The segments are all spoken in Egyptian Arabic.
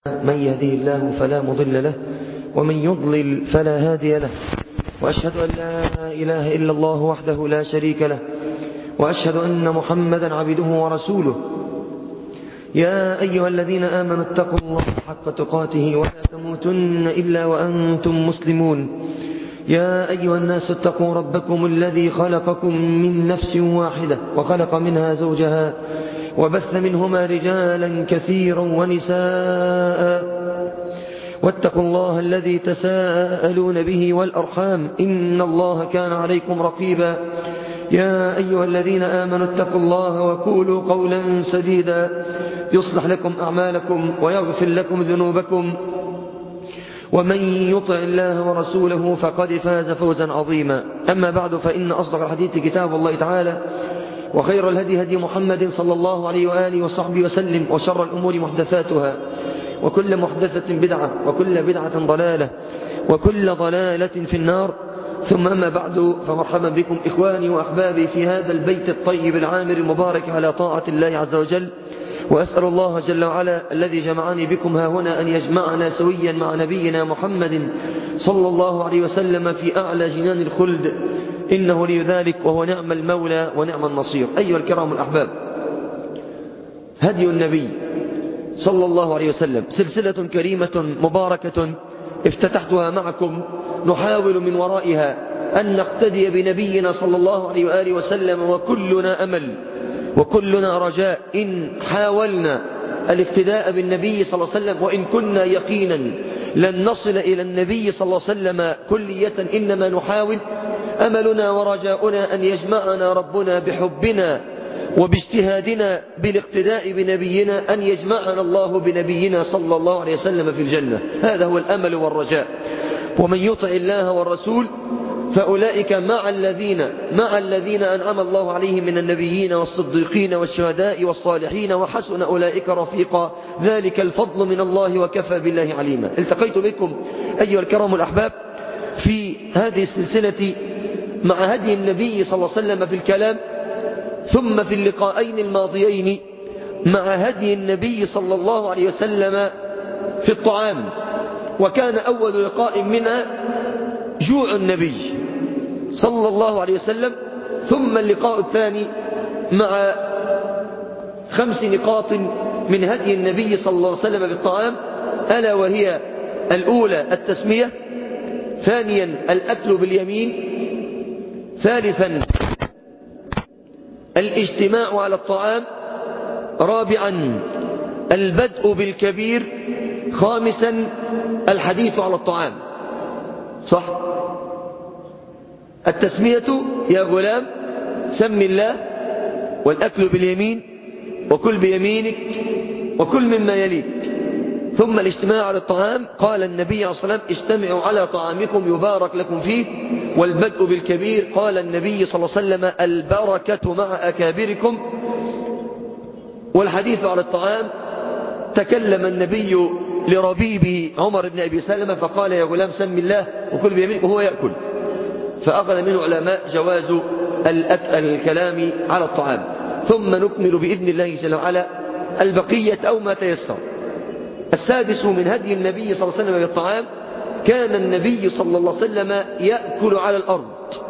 من يهديه الله فلا مضل له ومن يضلل فلا هادي له وأشهد أن لا إله إلا الله وحده لا شريك له وأشهد أن محمدا عبده ورسوله يا أيها الذين آمنوا اتقوا الله حق تقاته ولا تموتن إلا وأنتم مسلمون يا أيها الناس اتقوا ربكم الذي خلقكم من نفس واحدة وخلق منها زوجها وبث منهما رجالا كثيرا ونساء واتقوا الله الذي تساءلون به والأرحام إن الله كان عليكم رقيبا يا أيها الذين آمنوا اتقوا الله وقولوا قولا سديدا يصلح لكم أعمالكم ويغفر لكم ذنوبكم ومن يطع الله ورسوله فقد فاز فوزا عظيما أما بعد فإن أصدق الحديث كتاب الله تعالى وخير الهدي هدي محمد صلى الله عليه وآله وصحبه وسلم وشر الأمور محدثاتها وكل محدثة بدعة وكل بدعة ضلالة وكل ضلالة في النار ثم أما بعد فمرحبا بكم إخواني وأحبابي في هذا البيت الطيب العامر المبارك على طاعة الله عز وجل وأسأل الله جل وعلا الذي جمعني بكم ها هنا أن يجمعنا سويا مع نبينا محمد صلى الله عليه وسلم في أعلى جنان الخلد إنه لي ذلك وهو نعم المولى ونعم النصير أيها الكرام الأحباب هدي النبي صلى الله عليه وسلم سلسلة كريمة مباركة افتتحتها معكم نحاول من ورائها أن نقتدي بنبينا صلى الله عليه وآله وسلم وكلنا أمل وكلنا رجاء إن حاولنا الاقتداء بالنبي صلى الله عليه وسلم وإن كنا يقينا لن نصل إلى النبي صلى الله عليه وسلم كلية إنما نحاول أملنا ورجاؤنا أن يجمعنا ربنا بحبنا وباجتهادنا بالاقتداء بنبينا أن يجمعنا الله بنبينا صلى الله عليه وسلم في الجنة هذا هو الأمل والرجاء ومن يطع الله والرسول فأولئك مع الذين مع الذين أنعم الله عليهم من النبيين والصديقين والشهداء والصالحين وحسن أولئك رفيقا ذلك الفضل من الله وكفى بالله عليما التقيت بكم أيها الكرام الأحباب في هذه السلسلة مع هدي النبي صلى الله عليه وسلم في الكلام ثم في اللقاءين الماضيين مع هدي النبي صلى الله عليه وسلم في الطعام وكان أول لقاء منها جوع النبي صلى الله عليه وسلم ثم اللقاء الثاني مع خمس نقاط من هدي النبي صلى الله عليه وسلم في الطعام ألا وهي الأولى التسمية ثانيا الأكل باليمين ثالثا الاجتماع على الطعام رابعا البدء بالكبير خامسا الحديث على الطعام صح التسمية يا غلام سم الله والأكل باليمين وكل بيمينك وكل مما يليك ثم الاجتماع على الطعام قال النبي عليه الصلاة والسلام اجتمعوا على طعامكم يبارك لكم فيه والبدء بالكبير قال النبي صلى الله عليه وسلم البركة مع أكابركم والحديث على الطعام تكلم النبي لربيبه عمر بن أبي سلمة فقال يا غلام سم الله وكل بيمينك وهو يأكل فأخذ منه علماء جواز الكلام على الطعام ثم نكمل بإذن الله جل وعلا البقية أو ما تيسر السادس من هدي النبي صلى الله عليه وسلم بالطعام كان النبي صلى الله عليه وسلم يأكل على الأرض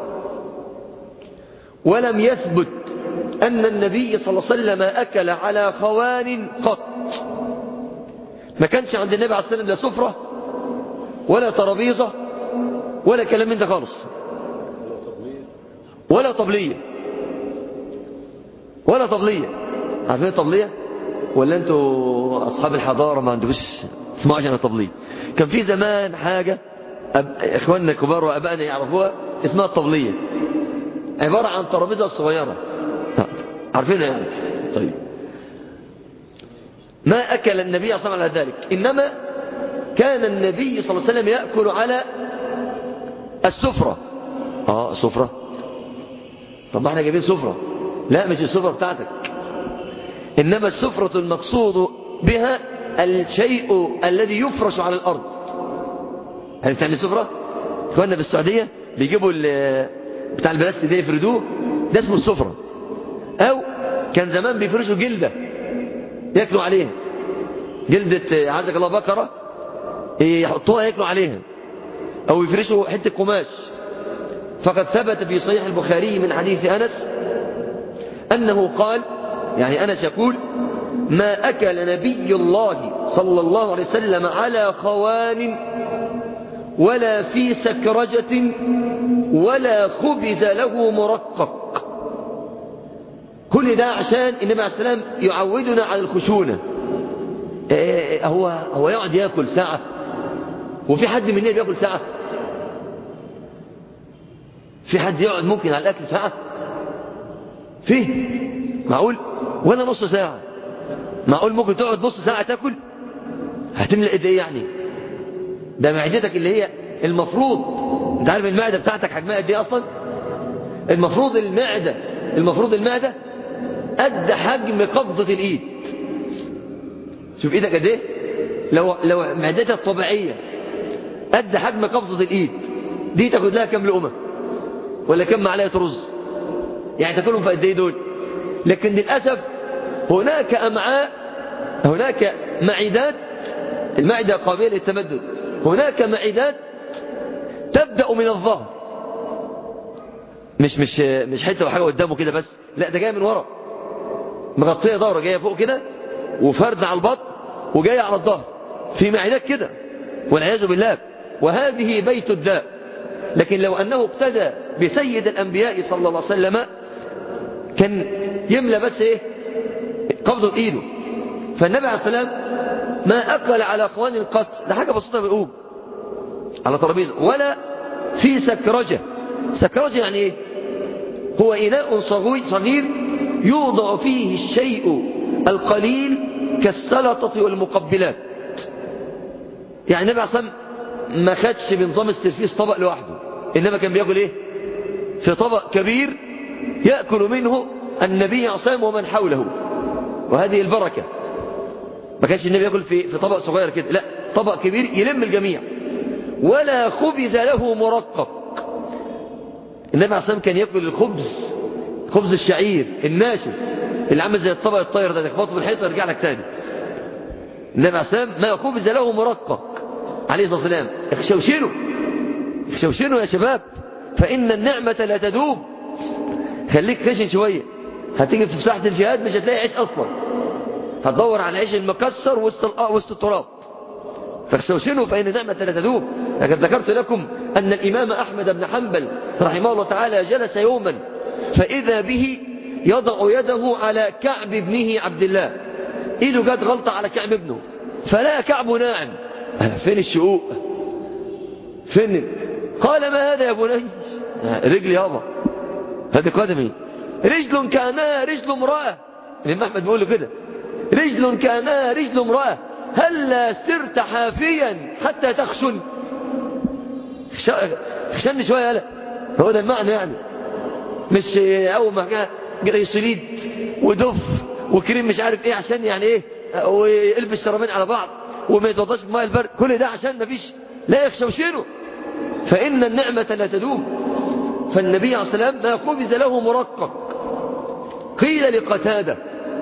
ولم يثبت أن النبي صلى الله عليه وسلم أكل على خوان قط ما كانش عند النبي عليه الصلاة والسلام لا سفرة ولا ترابيزة ولا كلام من ده خالص ولا طبلية ولا طبلية عارفين طبلية ولا انتوا أصحاب الحضارة ما عندكوش تسمعوا عشان طبلية كان في زمان حاجة أب... إخواننا الكبار وأبائنا يعرفوها اسمها الطبلية عبارة عن ترابيزة صغيرة عارفينها يعني طيب ما أكل النبي صلى الله عليه وسلم على ذلك إنما كان النبي صلى الله عليه وسلم يأكل على السفرة آه سفرة طب ما احنا جايبين سفرة لا مش السفرة بتاعتك إنما السفرة المقصود بها الشيء الذي يفرش على الأرض هل بتعمل سفرة إخواننا بالسعودية بيجيبوا بتاع البلاستيك ده يفردوه ده اسمه السفرة أو كان زمان بيفرشوا جلدة ياكلوا عليها جلدة عزك الله بكرة يحطوها ياكلوا عليها أو يفرشوا حتة قماش فقد ثبت في صحيح البخاري من حديث أنس أنه قال يعني أنس يقول ما أكل نبي الله صلى الله عليه وسلم على خوان ولا في سكرجة ولا خبز له مرقق كل ده عشان النبي عليه السلام يعودنا على الخشونة إيه هو هو يقعد ياكل ساعة وفي حد مننا بياكل ساعة في حد يقعد ممكن على الأكل ساعة فيه معقول ولا نص ساعة معقول ممكن تقعد نص ساعة تاكل هتملأ قد ايه يعني ده معدتك اللي هي المفروض انت عارف المعدة بتاعتك حجمها قد ايه اصلا المفروض المعدة المفروض المعدة قد حجم قبضة الايد شوف ايدك قد ايه لو لو معدتك الطبيعية قد حجم قبضة الايد دي تاخد لها كم لقمة ولا كم معلقة رز يعني تاكلهم في قد ايه دول لكن للأسف هناك أمعاء هناك معدات المعدة قابلة للتمدد هناك معدات تبدأ من الظهر مش مش مش حته وحاجه قدامه كده بس لا ده جايه من ورا مغطيه ظهره جايه فوق كده وفرد على البطن وجايه على الظهر في معدات كده والعياذ بالله وهذه بيت الداء لكن لو انه اقتدى بسيد الانبياء صلى الله عليه وسلم كان يملى بس ايه قبضه ايده فالنبي عليه السلام ما اكل على اخوان القط ده حاجه بسيطه بيقوم على ترابيزه ولا في سكرجه سكرجه يعني ايه هو اناء صغير يوضع فيه الشيء القليل كالسلطه والمقبلات يعني النبي عليه السلام ما خدش بنظام السرفيس طبق لوحده انما كان بياكل ايه في طبق كبير ياكل منه النبي عصام ومن حوله وهذه البركة ما كانش النبي يأكل في, في طبق صغير كده لا طبق كبير يلم الجميع ولا خبز له مرقق النبي عليه الصلاة كان يأكل الخبز خبز الشعير الناشف اللي عامل زي الطبق الطاير ده تخبطه في الحيطة يرجع لك تاني النبي عليه الصلاة ما خبز له مرقق عليه الصلاة والسلام اخشوشنوا اخشوشنوا يا شباب فإن النعمة لا تدوم خليك خشن شوية هتيجي في ساحة الجهاد مش هتلاقي عيش أصلا هتدور على عيش المكسر وسط وسط التراب فاستوشنوا فإن نعمة لا تذوب لقد ذكرت لكم أن الإمام أحمد بن حنبل رحمه الله تعالى جلس يوما فإذا به يضع يده على كعب ابنه عبد الله إيده جت غلطة على كعب ابنه فلا كعب ناعم فين الشقوق فين قال ما هذا يا بني رجلي يابا هذه قدمي رجل كانها رجل امرأة الإمام أحمد بيقول له كده رجل كانها رجل امرأة هلا سرت حافيا حتى تخشن خشن شوية يالا هو ده المعنى يعني مش أول ما جاي صليد ودف وكريم مش عارف ايه عشان يعني ايه ويلبس شرابين على بعض وما يتوضاش بماء البرد كل ده عشان ما فيش لا يخشوشينه فإن النعمة لا تدوم فالنبي عليه الصلاة والسلام ما خبز له مرقق قيل لقتادة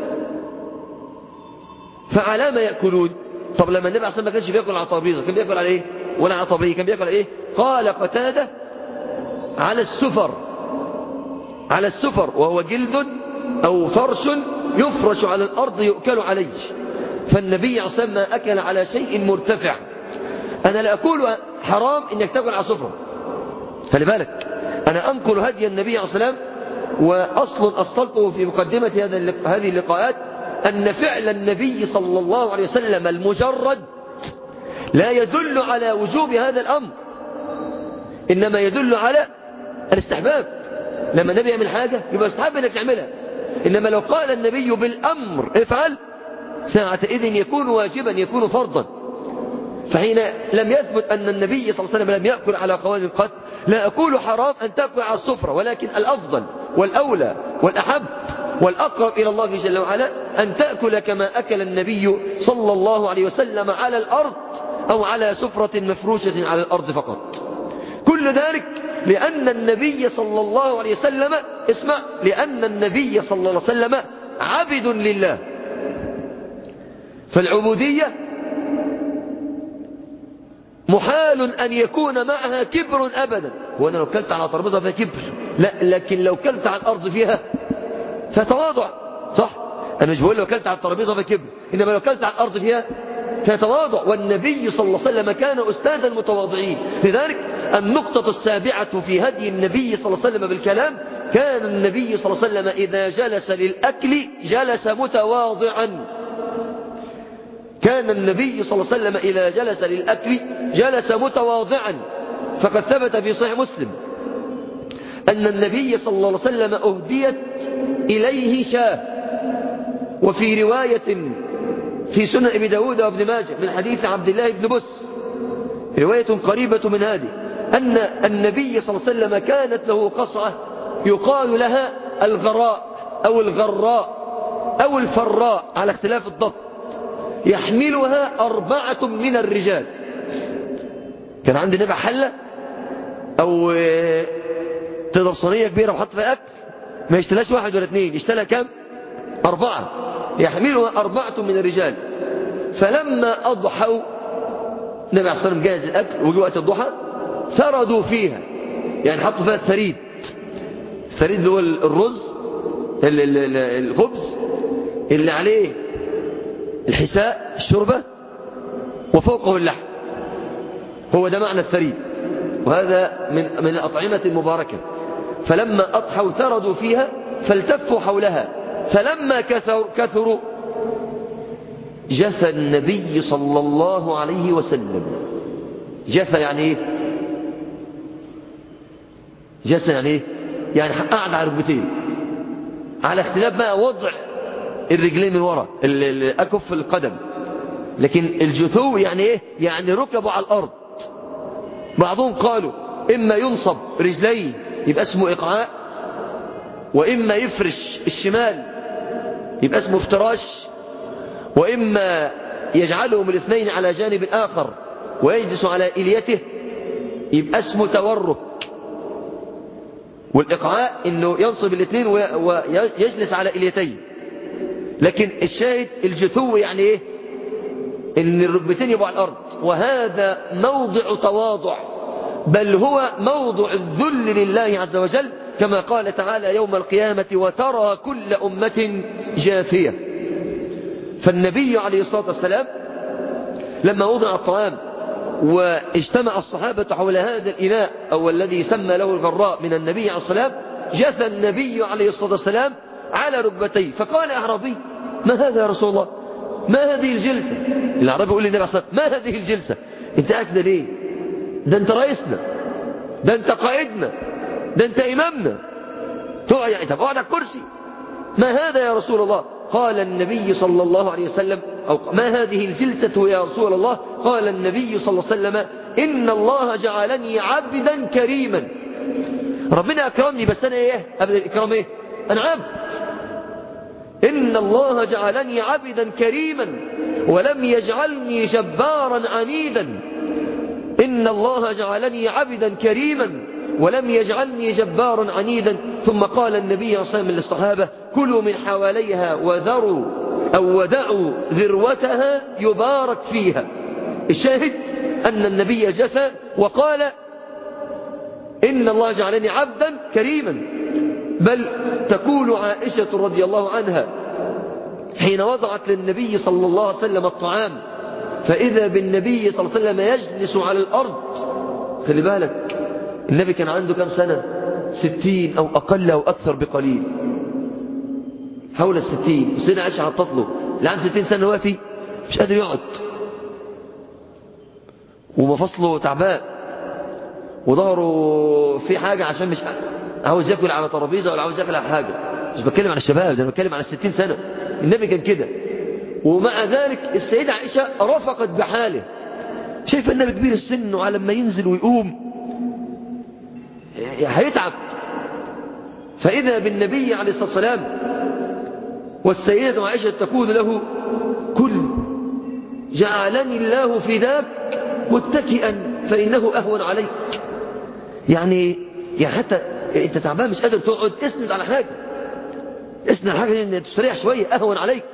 فعلى ما يأكلون طب لما النبي عليه الصلاة والسلام ما كانش بياكل على طرابيزة كان بياكل على ايه ولا على طبيعي كان بياكل على ايه قال قتادة على السفر على السفر وهو جلد أو فرش يفرش على الأرض يؤكل عليه فالنبي عليه الصلاة والسلام ما أكل على شيء مرتفع أنا لا أقول حرام إنك تأكل على سفرة خلي بالك أنا أنقل هدي النبي عليه الصلاة والسلام وأصل أصلته في مقدمة هذه اللقاءات أن فعل النبي صلى الله عليه وسلم المجرد لا يدل على وجوب هذا الأمر إنما يدل على الاستحباب لما النبي يعمل حاجة يبقى استحب انك تعملها إنما لو قال النبي بالأمر افعل ساعة إذن يكون واجبا يكون فرضا فحين لم يثبت أن النبي صلى الله عليه وسلم لم يأكل على قوانين القتل لا أقول حرام أن تأكل على السفرة ولكن الأفضل والأولى والأحب والأقرب إلى الله جل وعلا أن تأكل كما أكل النبي صلى الله عليه وسلم على الأرض أو على سفرة مفروشة على الأرض فقط كل ذلك لأن النبي صلى الله عليه وسلم اسمع لأن النبي صلى الله عليه وسلم عبد لله فالعبودية محال أن يكون معها كبر أبدا وأنا لو كلت على ترابيزة فيها كبر لا لكن لو كلت على الأرض فيها فتواضع صح أنا مش بقول لو كلت على الترابيزة فيها كبر إنما لو كلت على الأرض فيها فتواضع والنبي صلى الله عليه وسلم كان أستاذ المتواضعين لذلك النقطة السابعة في هدي النبي صلى الله عليه وسلم بالكلام كان النبي صلى الله عليه وسلم إذا جلس للأكل جلس متواضعا كان النبي صلى الله عليه وسلم إذا جلس للأكل جلس متواضعا فقد ثبت في صحيح مسلم أن النبي صلى الله عليه وسلم أهديت إليه شاه وفي رواية في سنن أبي داود وابن ماجه من حديث عبد الله بن بس رواية قريبة من هذه أن النبي صلى الله عليه وسلم كانت له قصعة يقال لها الغراء أو الغراء أو الفراء على اختلاف الضبط يحملها أربعة من الرجال كان عندي نبع حلة أو تقدر صينية كبيرة وحط فيها أكل ما يشتلاش واحد ولا اثنين يشتلها كم أربعة يحملها أربعة من الرجال فلما أضحوا النبي عليه الصلاة والسلام جهز الأكل وجي وقت الضحى ثردوا فيها يعني حطوا فيها الثريد الثريد اللي هو الرز الخبز اللي عليه الحساء الشربة وفوقه اللحم هو ده معنى الثريد وهذا من من الأطعمة المباركة فلما أضحوا ثردوا فيها فالتفوا حولها فلما كثروا, كثروا جثى النبي صلى الله عليه وسلم جثى يعني ايه جثى يعني ايه يعني قعد على ركبتين على اختلاف بقى وضع الرجلين من ورا اكف القدم لكن الجثو يعني ايه يعني ركبوا على الارض بعضهم قالوا اما ينصب رجليه يبقى اسمه اقعاء واما يفرش الشمال يبقى اسمه افتراش وإما يجعلهم الاثنين على جانب آخر ويجلس على إليته يبقى اسمه تورك والإقعاء أنه ينصب الاثنين ويجلس على إليتين لكن الشاهد الجثو يعني إيه أن الركبتين يبقوا على الأرض وهذا موضع تواضع بل هو موضع الذل لله عز وجل كما قال تعالى يوم القيامة وترى كل أمة جاثية فالنبي عليه الصلاة والسلام لما وضع الطعام واجتمع الصحابة حول هذا الإناء أو الذي سمى له الغراء من النبي عليه الصلاة والسلام جثى النبي عليه الصلاة والسلام على ركبتيه فقال أعرابي ما هذا يا رسول الله ما هذه الجلسة الأعرابي يقول للنبي عليه الصلاة والسلام ما هذه الجلسة انت أكده ليه ده انت رئيسنا ده انت قائدنا ده انت إمامنا تقعد يعني طب اقعد على الكرسي ما هذا يا رسول الله قال النبي صلى الله عليه وسلم أو ما هذه الجلسة يا رسول الله قال النبي صلى الله عليه وسلم إن الله جعلني عبدا كريما ربنا أكرمني بس أنا إيه أبدا الإكرام إيه أنا عبد إن الله جعلني عبدا كريما ولم يجعلني جبارا عنيدا إن الله جعلني عبدا كريما ولم يجعلني جبارا عنيدا ثم قال النبي صلى الله عليه وسلم للصحابة كلوا من حواليها وذروا أو ودعوا ذروتها يبارك فيها الشاهد أن النبي جثى وقال إن الله جعلني عبدا كريما بل تقول عائشة رضي الله عنها حين وضعت للنبي صلى الله عليه وسلم الطعام فإذا بالنبي صلى الله عليه وسلم يجلس على الأرض خلي بالك النبي كان عنده كم سنة ستين أو أقل أو أكثر بقليل حول الستين وسيدنا عائشة عطت له اللي عنده ستين سنة دلوقتي مش قادر يقعد ومفصله تعبان وظهره في حاجة عشان مش عاوز ياكل على ترابيزة ولا عاوز ياكل على حاجة مش بتكلم عن الشباب ده بتكلم عن الستين سنة النبي كان كده ومع ذلك السيدة عائشة رفقت بحاله شايف النبي كبير السن وعلى ما ينزل ويقوم هيتعب فإذا بالنبي عليه الصلاة والسلام والسيدة عائشة تقول له كل جعلني الله فداك متكئا فإنه أهون عليك يعني يعني حتى انت تعبان مش قادر تقعد اسند على حاجة اسند على حاجة ان تستريح شوية أهون عليك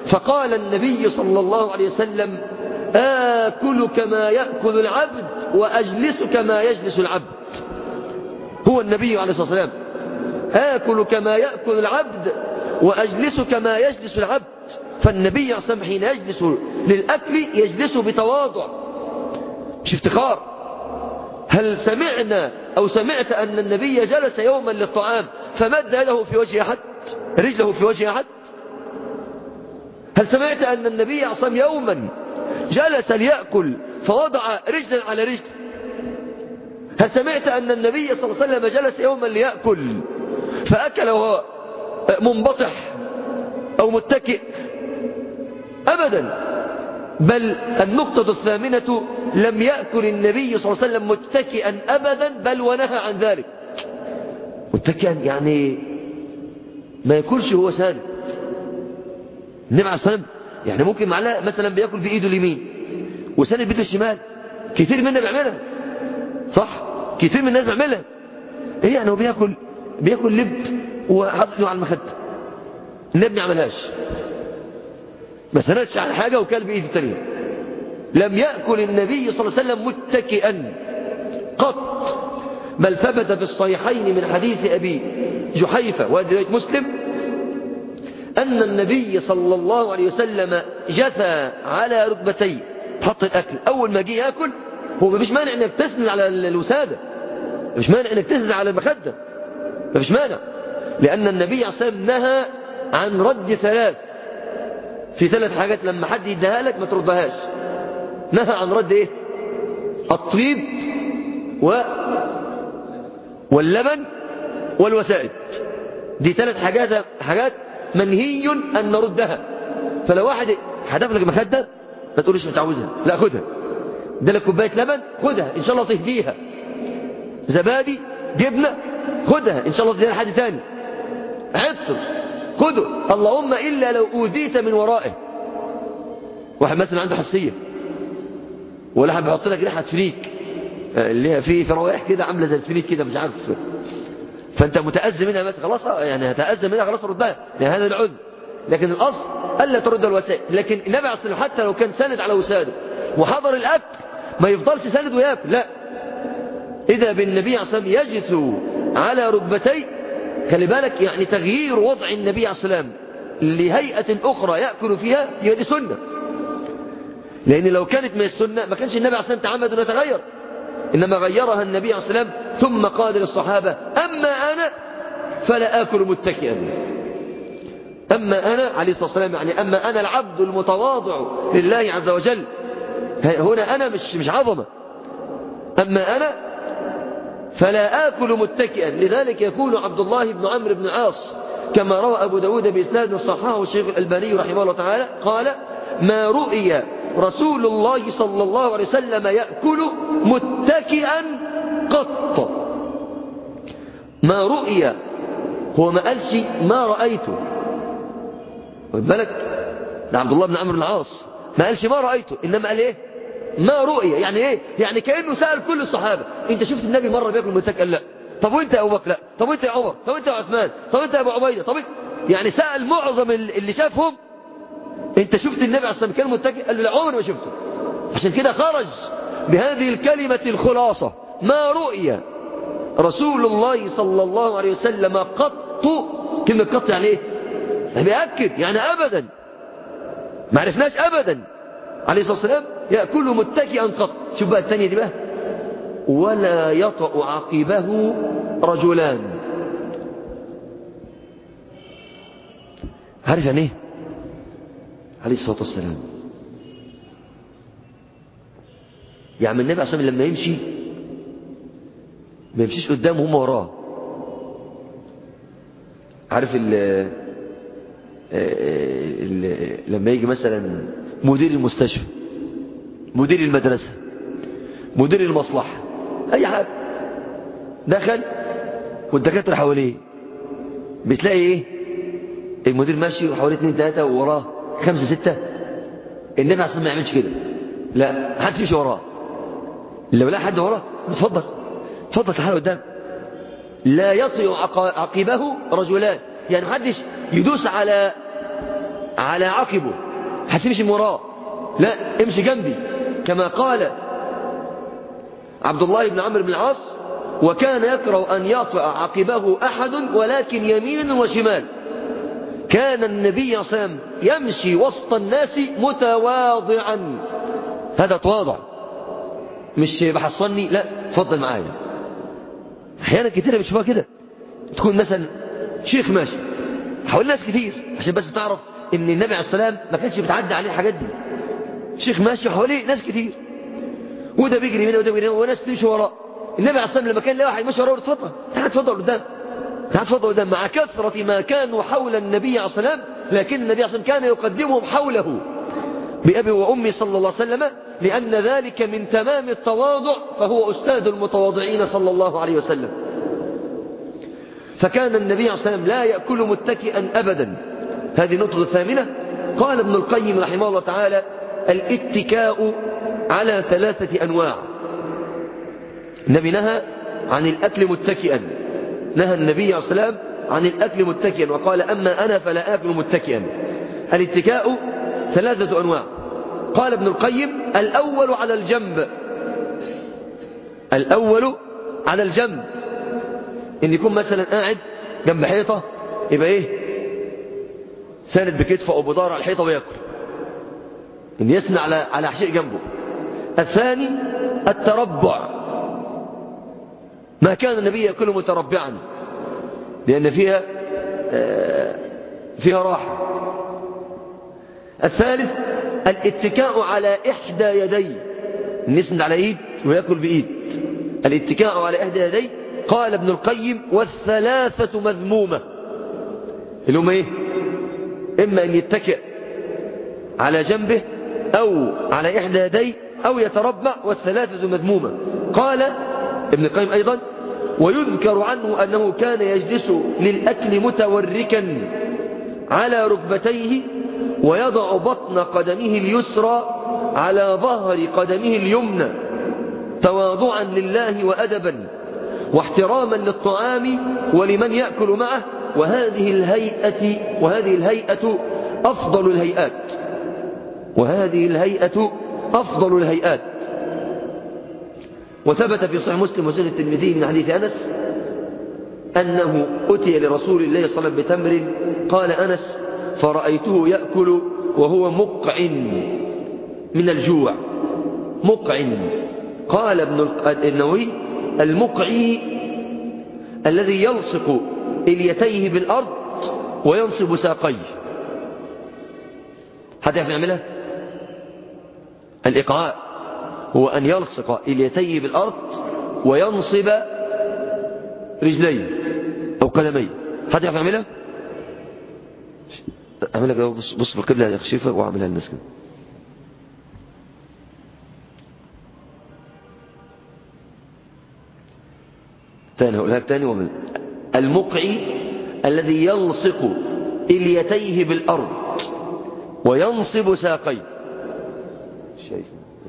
فقال النبي صلى الله عليه وسلم آكل كما يأكل العبد وأجلس كما يجلس العبد هو النبي عليه الصلاة والسلام آكل كما يأكل العبد وأجلس كما يجلس العبد فالنبي عليه الصلاة والسلام حين يجلس للأكل يجلس بتواضع مش افتخار هل سمعنا أو سمعت أن النبي جلس يوما للطعام فمد يده في وجه أحد رجله في وجه أحد هل سمعت أن النبي أصلا يوما جلس ليأكل فوضع رجلا على رجل هل سمعت أن النبي صلى الله عليه وسلم جلس يوما ليأكل فأكل وهو منبطح أو متكئ أبدا بل النقطة الثامنة لم يأكل النبي صلى الله عليه وسلم متكئا أبدا بل ونهى عن ذلك متكئا يعني ما ياكلش هو ساند النبي عليه الصلاة يعني ممكن معلقة مثلا بياكل بإيده اليمين وساند بإيده الشمال كتير منا بيعملها صح كتير من الناس بيعملها ايه يعني هو بياكل بياكل لب وحاطط على المخدة النبي ما عملهاش ما سندش على حاجة وكل بإيده التانية لم يأكل النبي صلى الله عليه وسلم متكئا قط بل ثبت في الصحيحين من حديث أبي جحيفة وأدريت مسلم أن النبي صلى الله عليه وسلم جثى على ركبتيه حط الأكل أول ما جه يأكل هو ما فيش مانع أنك تسند على الوسادة ما فيش مانع أنك تسند على المخدة ما فيش مانع لأن النبي عليه الصلاة والسلام نهى عن رد ثلاث في ثلاث حاجات لما حد يديها لك ما تردهاش نهى عن رد ايه الطيب و واللبن والوسائد دي ثلاث حاجات حاجات منهي ان نردها فلو واحد حدف لك مخده ما تقولش مش عاوزها لا خدها ده لك كوبايه لبن خدها ان شاء الله تهديها زبادي جبنه خدها ان شاء الله تهديها لحد ثاني عطر خده اللهم الا لو اوذيت من ورائه واحد مثلا عنده حساسيه ولا حد بيحط لك ريحه فريك اللي هي في في روائح كده عامله زي الفريك كده مش عارف فانت متاذى منها بس خلاص يعني هتاذى منها خلاص ردها يعني هذا العذر لكن الاصل الا ترد الوسائل لكن النبي عليه الصلاه حتى لو كان ساند على وساده وحضر الاكل ما يفضلش ساند وياكل لا اذا بالنبي عليه الصلاه والسلام يجث على ركبتي خلي بالك يعني تغيير وضع النبي عليه الصلاه والسلام لهيئه اخرى ياكل فيها هي دي سنه لأن لو كانت من السنة ما كانش النبي عليه الصلاة والسلام تعمد أن يتغير إنما غيرها النبي عليه الصلاة والسلام ثم قال للصحابة أما أنا فلا آكل متكئا أما أنا عليه الصلاة والسلام يعني أما أنا العبد المتواضع لله عز وجل هنا أنا مش مش عظمة أما أنا فلا آكل متكئا لذلك يقول عبد الله بن عمرو بن عاص كما روى أبو داود بإسناد صححه الشيخ الألباني رحمه الله تعالى قال ما رؤي رسول الله صلى الله عليه وسلم يأكل متكئا قط ما رؤي هو ما قالش ما رأيته خد بالك ده عبد الله بن عمرو بن العاص ما قالش ما رأيته إنما قال إيه ما رؤي يعني إيه يعني كأنه سأل كل الصحابة أنت شفت النبي مرة بياكل متكئا لا طب وانت يا أبو بكر لا طب وانت يا عمر طب وانت يا عثمان طب وانت يا أبو عبيدة طب يعني سأل معظم اللي شافهم انت شفت النبي عليه الصلاه والسلام كان متكئ قال له لا عمري ما شفته عشان كده خرج بهذه الكلمة الخلاصة ما رؤي رسول الله صلى الله عليه وسلم قط كلمة قط يعني ايه يعني بيأكد يعني أبدا ما عرفناش أبدا عليه الصلاة والسلام يأكل متكئا قط شوف بقى الثانية دي بقى ولا يطأ عقبه رجلان عارف يعني ايه عليه الصلاة والسلام يعني النبي عليه الصلاة والسلام لما يمشي ما يمشيش قدامه هم وراه عارف ال ال لما يجي مثلا مدير المستشفى مدير المدرسة مدير المصلحة أي حاجة دخل والدكاترة حواليه بتلاقي ايه المدير ماشي وحواليه اثنين ثلاثة ووراه خمسة ستة النبي عليه ما يعملش كده لا حد يمشي وراه لو لا حد وراه اتفضل اتفضل تعالى قدام لا يطيع عقبه رجلان يعني محدش يدوس على على عقبه هتمشي من وراه لا امشي جنبي كما قال عبد الله بن عمرو بن العاص وكان يكره أن يطأ عقبه أحد ولكن يمين وشمال كان النبي صلى الله عليه وسلم يمشي وسط الناس متواضعا هذا تواضع مش بحصني لا تفضل معايا احيانا كتير بتشوفها كده تكون مثلا شيخ ماشي حوالي ناس كتير عشان بس تعرف ان النبي عليه السلام ما كانش بتعدي عليه الحاجات دي شيخ ماشي حواليه ناس كتير وده بيجري هنا وده بيجري هنا وناس تمشي وراه النبي عليه السلام لما كان له واحد ماشي وراه اتفضل تعال اتفضل قدام تعال اتفضل قدام مع كثرة ما كانوا حول النبي عليه السلام لكن النبي عليه السلام كان يقدمهم حوله بأبي وأمي صلى الله عليه وسلم لأن ذلك من تمام التواضع فهو أستاذ المتواضعين صلى الله عليه وسلم فكان النبي عليه السلام لا يأكل متكئا أبدا هذه النقطة الثامنة قال ابن القيم رحمه الله تعالى الاتكاء على ثلاثة أنواع النبي نهى عن الأكل متكئا نهى النبي عليه السلام عن الأكل متكئا وقال أما أنا فلا آكل متكئا الاتكاء ثلاثة أنواع قال ابن القيم الأول على الجنب الأول على الجنب إن يكون مثلا قاعد جنب حيطة يبقى إيه ساند بكتفه أو بضار على الحيطة ويأكل إن يسنى على على شيء جنبه الثاني التربع ما كان النبي يأكل متربعا لأن فيها فيها راحة الثالث الاتكاء على إحدى يدي نسند على إيد ويأكل بإيد الاتكاء على إحدى يدي قال ابن القيم والثلاثة مذمومة اللي هم إيه إما أن يتكئ على جنبه أو على إحدى يديه أو يتربع والثلاثة مذمومة قال ابن القيم أيضا ويذكر عنه أنه كان يجلس للأكل متوركا على ركبتيه ويضع بطن قدمه اليسرى على ظهر قدمه اليمنى تواضعا لله وأدبا واحتراما للطعام ولمن يأكل معه وهذه الهيئة وهذه الهيئة أفضل الهيئات وهذه الهيئة أفضل الهيئات وثبت في صحيح مسلم وسنة الترمذي من حديث أنس أنه أتي لرسول الله صلى الله عليه وسلم بتمر قال أنس فرأيته يأكل وهو مقع من الجوع مقع قال ابن النووي المقعي الذي يلصق اليتيه بالأرض وينصب ساقيه حد يعرف يعملها الإقعاء هو أن يلصق اليتيه بالأرض وينصب رجليه أو قدميه حد يعرف يعملها أعملها كده بص, بص بالقبلة يا خشيفة وأعملها للناس كده تاني هقولها لك تاني ومن المقعي الذي يلصق اليتيه بالأرض وينصب ساقيه شايف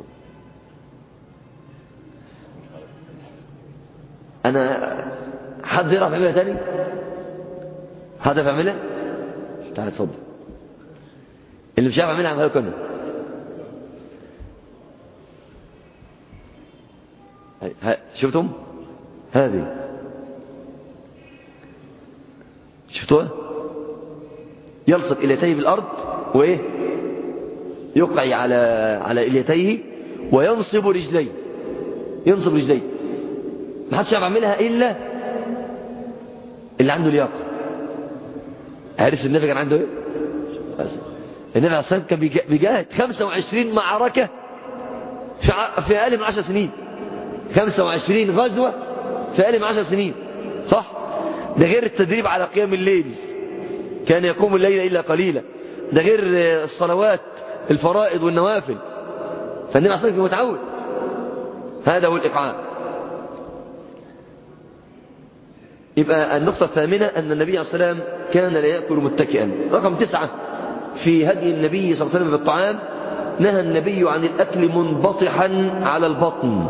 أنا حد يعرف يعملها تاني حد يعرف يعملها تعال اتفضل اللي مش عارف يعملها اعملها كنا شفتم هذه شفتوها يلصق اليتيه بالارض وايه يقعي على على اليتيه وينصب رجليه ينصب رجليه ما حدش يعرف يعملها الا اللي عنده لياقه عارف النبي كان عنده ايه النبي عليه الصلاه كان بيجاهد 25 معركه في في اقل من 10 سنين 25 غزوه في اقل من 10 سنين صح ده غير التدريب على قيام الليل كان يقوم الليل الا قليلا ده غير الصلوات الفرائض والنوافل فالنبي عليه الصلاه كان متعود هذا هو الاقعاء يبقى النقطة الثامنة أن النبي عليه الصلاة والسلام كان لا يأكل متكئا رقم تسعة في هدي النبي صلى الله عليه وسلم بالطعام نهى النبي عن الأكل منبطحا على البطن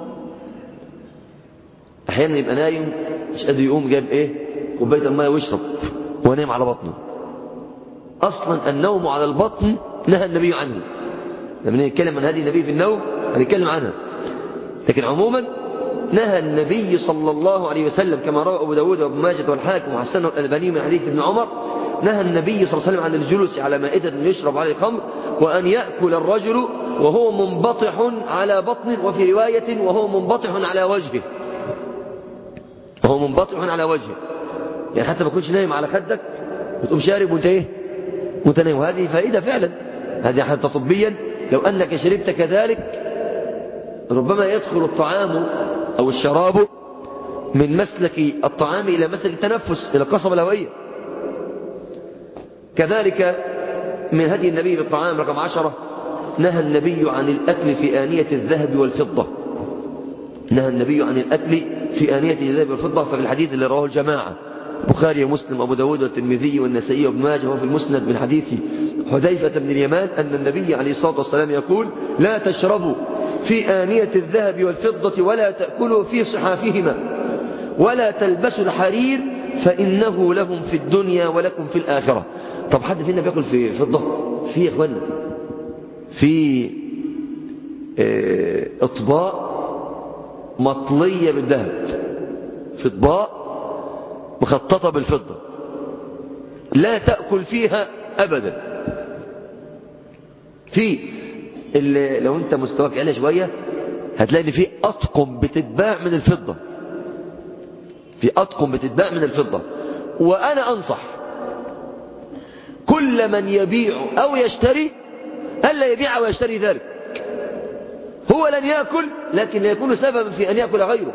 أحيانا يبقى نايم مش قادر يقوم جاب إيه كوباية المية ويشرب ونايم على بطنه أصلا النوم على البطن نهى النبي عنه لما نتكلم عن هذه النبي في النوم هنتكلم عنها لكن عموما نهى النبي صلى الله عليه وسلم كما روى أبو داود وابن ماجد والحاكم وحسنه الألباني من حديث ابن عمر نهى النبي صلى الله عليه وسلم عن الجلوس على مائدة يشرب عليه الخمر وأن يأكل الرجل وهو منبطح على بطنه وفي رواية وهو منبطح على وجهه وهو منبطح على وجهه يعني حتى ما تكونش نايم على خدك وتقوم شارب وانت ايه وانت نايم وهذه فائدة فعلا هذه حتى طبيا لو أنك شربت كذلك ربما يدخل الطعام أو الشراب من مسلك الطعام إلى مسلك التنفس إلى القصبة الهوائية كذلك من هدي النبي بالطعام رقم عشرة نهى النبي عن الأكل في آنية الذهب والفضة نهى النبي عن الأكل في آنية الذهب والفضة ففي الحديث اللي رواه الجماعة بخاري ومسلم أبو داود والترمذي والنسائي وابن ماجه وفي المسند من حديث حذيفة بن اليمان أن النبي عليه الصلاة والسلام يقول لا تشربوا في آنية الذهب والفضة ولا تأكلوا في صحافهما ولا تلبسوا الحرير فإنه لهم في الدنيا ولكم في الآخرة طب حد فينا بياكل في فضة في يا اخوانا في اطباق مطلية بالذهب في اطباق مخططة بالفضة لا تأكل فيها أبدا في اللي لو انت مستواك عالي شوية هتلاقي ان في أطقم بتتباع من الفضة في أطقم بتتباع من الفضة وأنا أنصح كل من يبيع أو يشتري ألا يبيع ويشتري ذلك هو لن يأكل لكن يكون سببا في أن يأكل غيره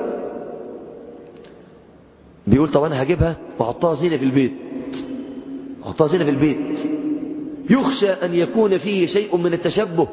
بيقول طب أنا هجيبها وأحطها زينة في البيت أحطها زينة في البيت يخشى أن يكون فيه شيء من التشبه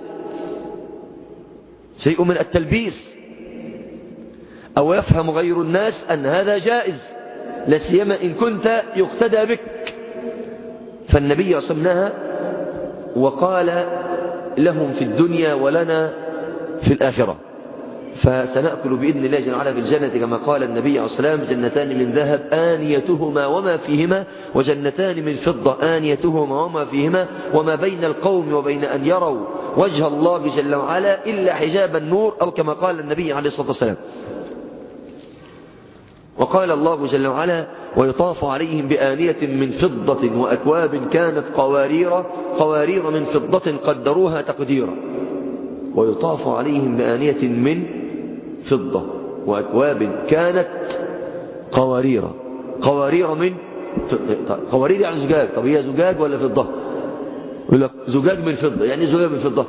شيء من التلبيس أو يفهم غير الناس أن هذا جائز لا سيما إن كنت يقتدى بك فالنبي صمناها وقال لهم في الدنيا ولنا في الآخرة فسنأكل بإذن الله جل وعلا في الجنة كما قال النبي عليه الصلاة والسلام جنتان من ذهب آنيتهما وما فيهما وجنتان من فضة آنيتهما وما فيهما وما بين القوم وبين أن يروا وجه الله جل وعلا إلا حجاب النور أو كما قال النبي عليه الصلاة والسلام وقال الله جل وعلا ويطاف عليهم بآنية من فضة وأكواب كانت قوارير قوارير من فضة قدروها تقديرا ويطاف عليهم بآنية من فضة وأكواب كانت قوارير قوارير من قوارير يعني زجاج طب هي زجاج ولا فضة يقول لك زجاج من فضة يعني زجاج من فضة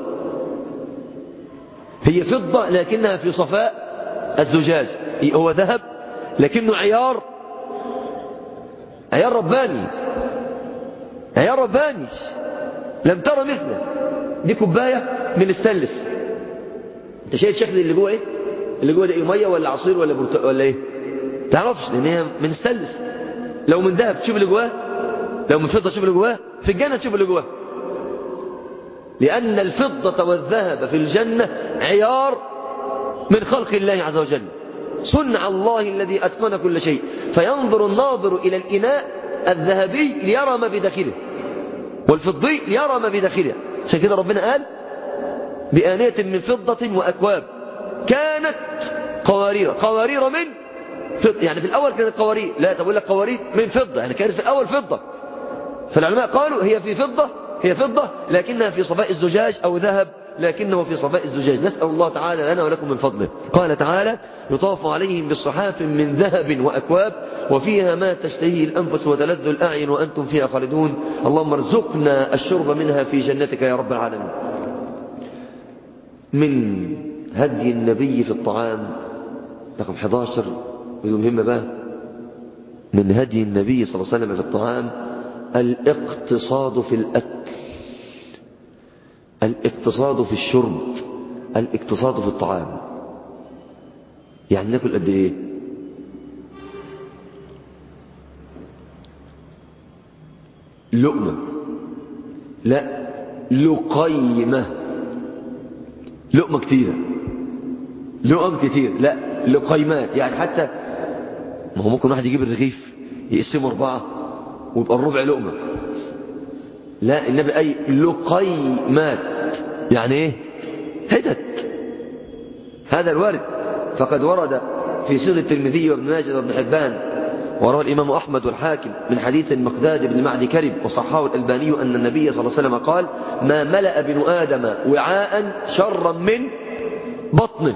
هي فضة لكنها في صفاء الزجاج هو ذهب لكنه عيار عيار رباني عيار رباني لم ترى مثله دي كوبايه من الستانلس انت شايف شكل اللي جوه ايه اللي جوه ده ايه ميه ولا عصير ولا برت... ولا ايه تعرفش لان هي من ستانلس لو من ذهب تشوف اللي جواه لو من فضه تشوف اللي جواه في الجنه تشوف اللي جواه لان الفضه والذهب في الجنه عيار من خلق الله عز وجل صنع الله الذي أتقن كل شيء فينظر الناظر إلى الإناء الذهبي ليرى ما بداخله والفضي ليرى ما بداخله عشان كده ربنا قال بآنية من فضة وأكواب كانت قوارير قوارير من فضة يعني في الأول كانت قوارير لا تقول لك قوارير من فضة يعني كانت في الأول فضة فالعلماء قالوا هي في فضة هي فضة لكنها في صفاء الزجاج أو ذهب لكنه في صفاء الزجاج نسأل الله تعالى لنا ولكم من فضله قال تعالى يطاف عليهم بالصحاف من ذهب وأكواب وفيها ما تشتهيه الأنفس وتلذ الأعين وأنتم فيها خالدون اللهم ارزقنا الشرب منها في جنتك يا رب العالمين من هدي النبي في الطعام رقم 11 مهمة بقى من هدي النبي صلى الله عليه وسلم في الطعام الاقتصاد في الأكل الاقتصاد في الشرب الاقتصاد في الطعام يعني ناكل قد ايه لقمة لا لقيمة لقمة كتيرة لقم كتير لا لقيمات يعني حتى ما هو ممكن واحد يجيب الرغيف يقسمه أربعة ويبقى الربع لقمة لا النبي أي لقيمات يعني إيه هدت هذا الوارد فقد ورد في سنة الترمذي وابن ماجه وابن حبان وروى الإمام أحمد والحاكم من حديث المقداد بن معد كرب وصححه الألباني أن النبي صلى الله عليه وسلم قال ما ملأ ابن آدم وعاء شرا من بطنه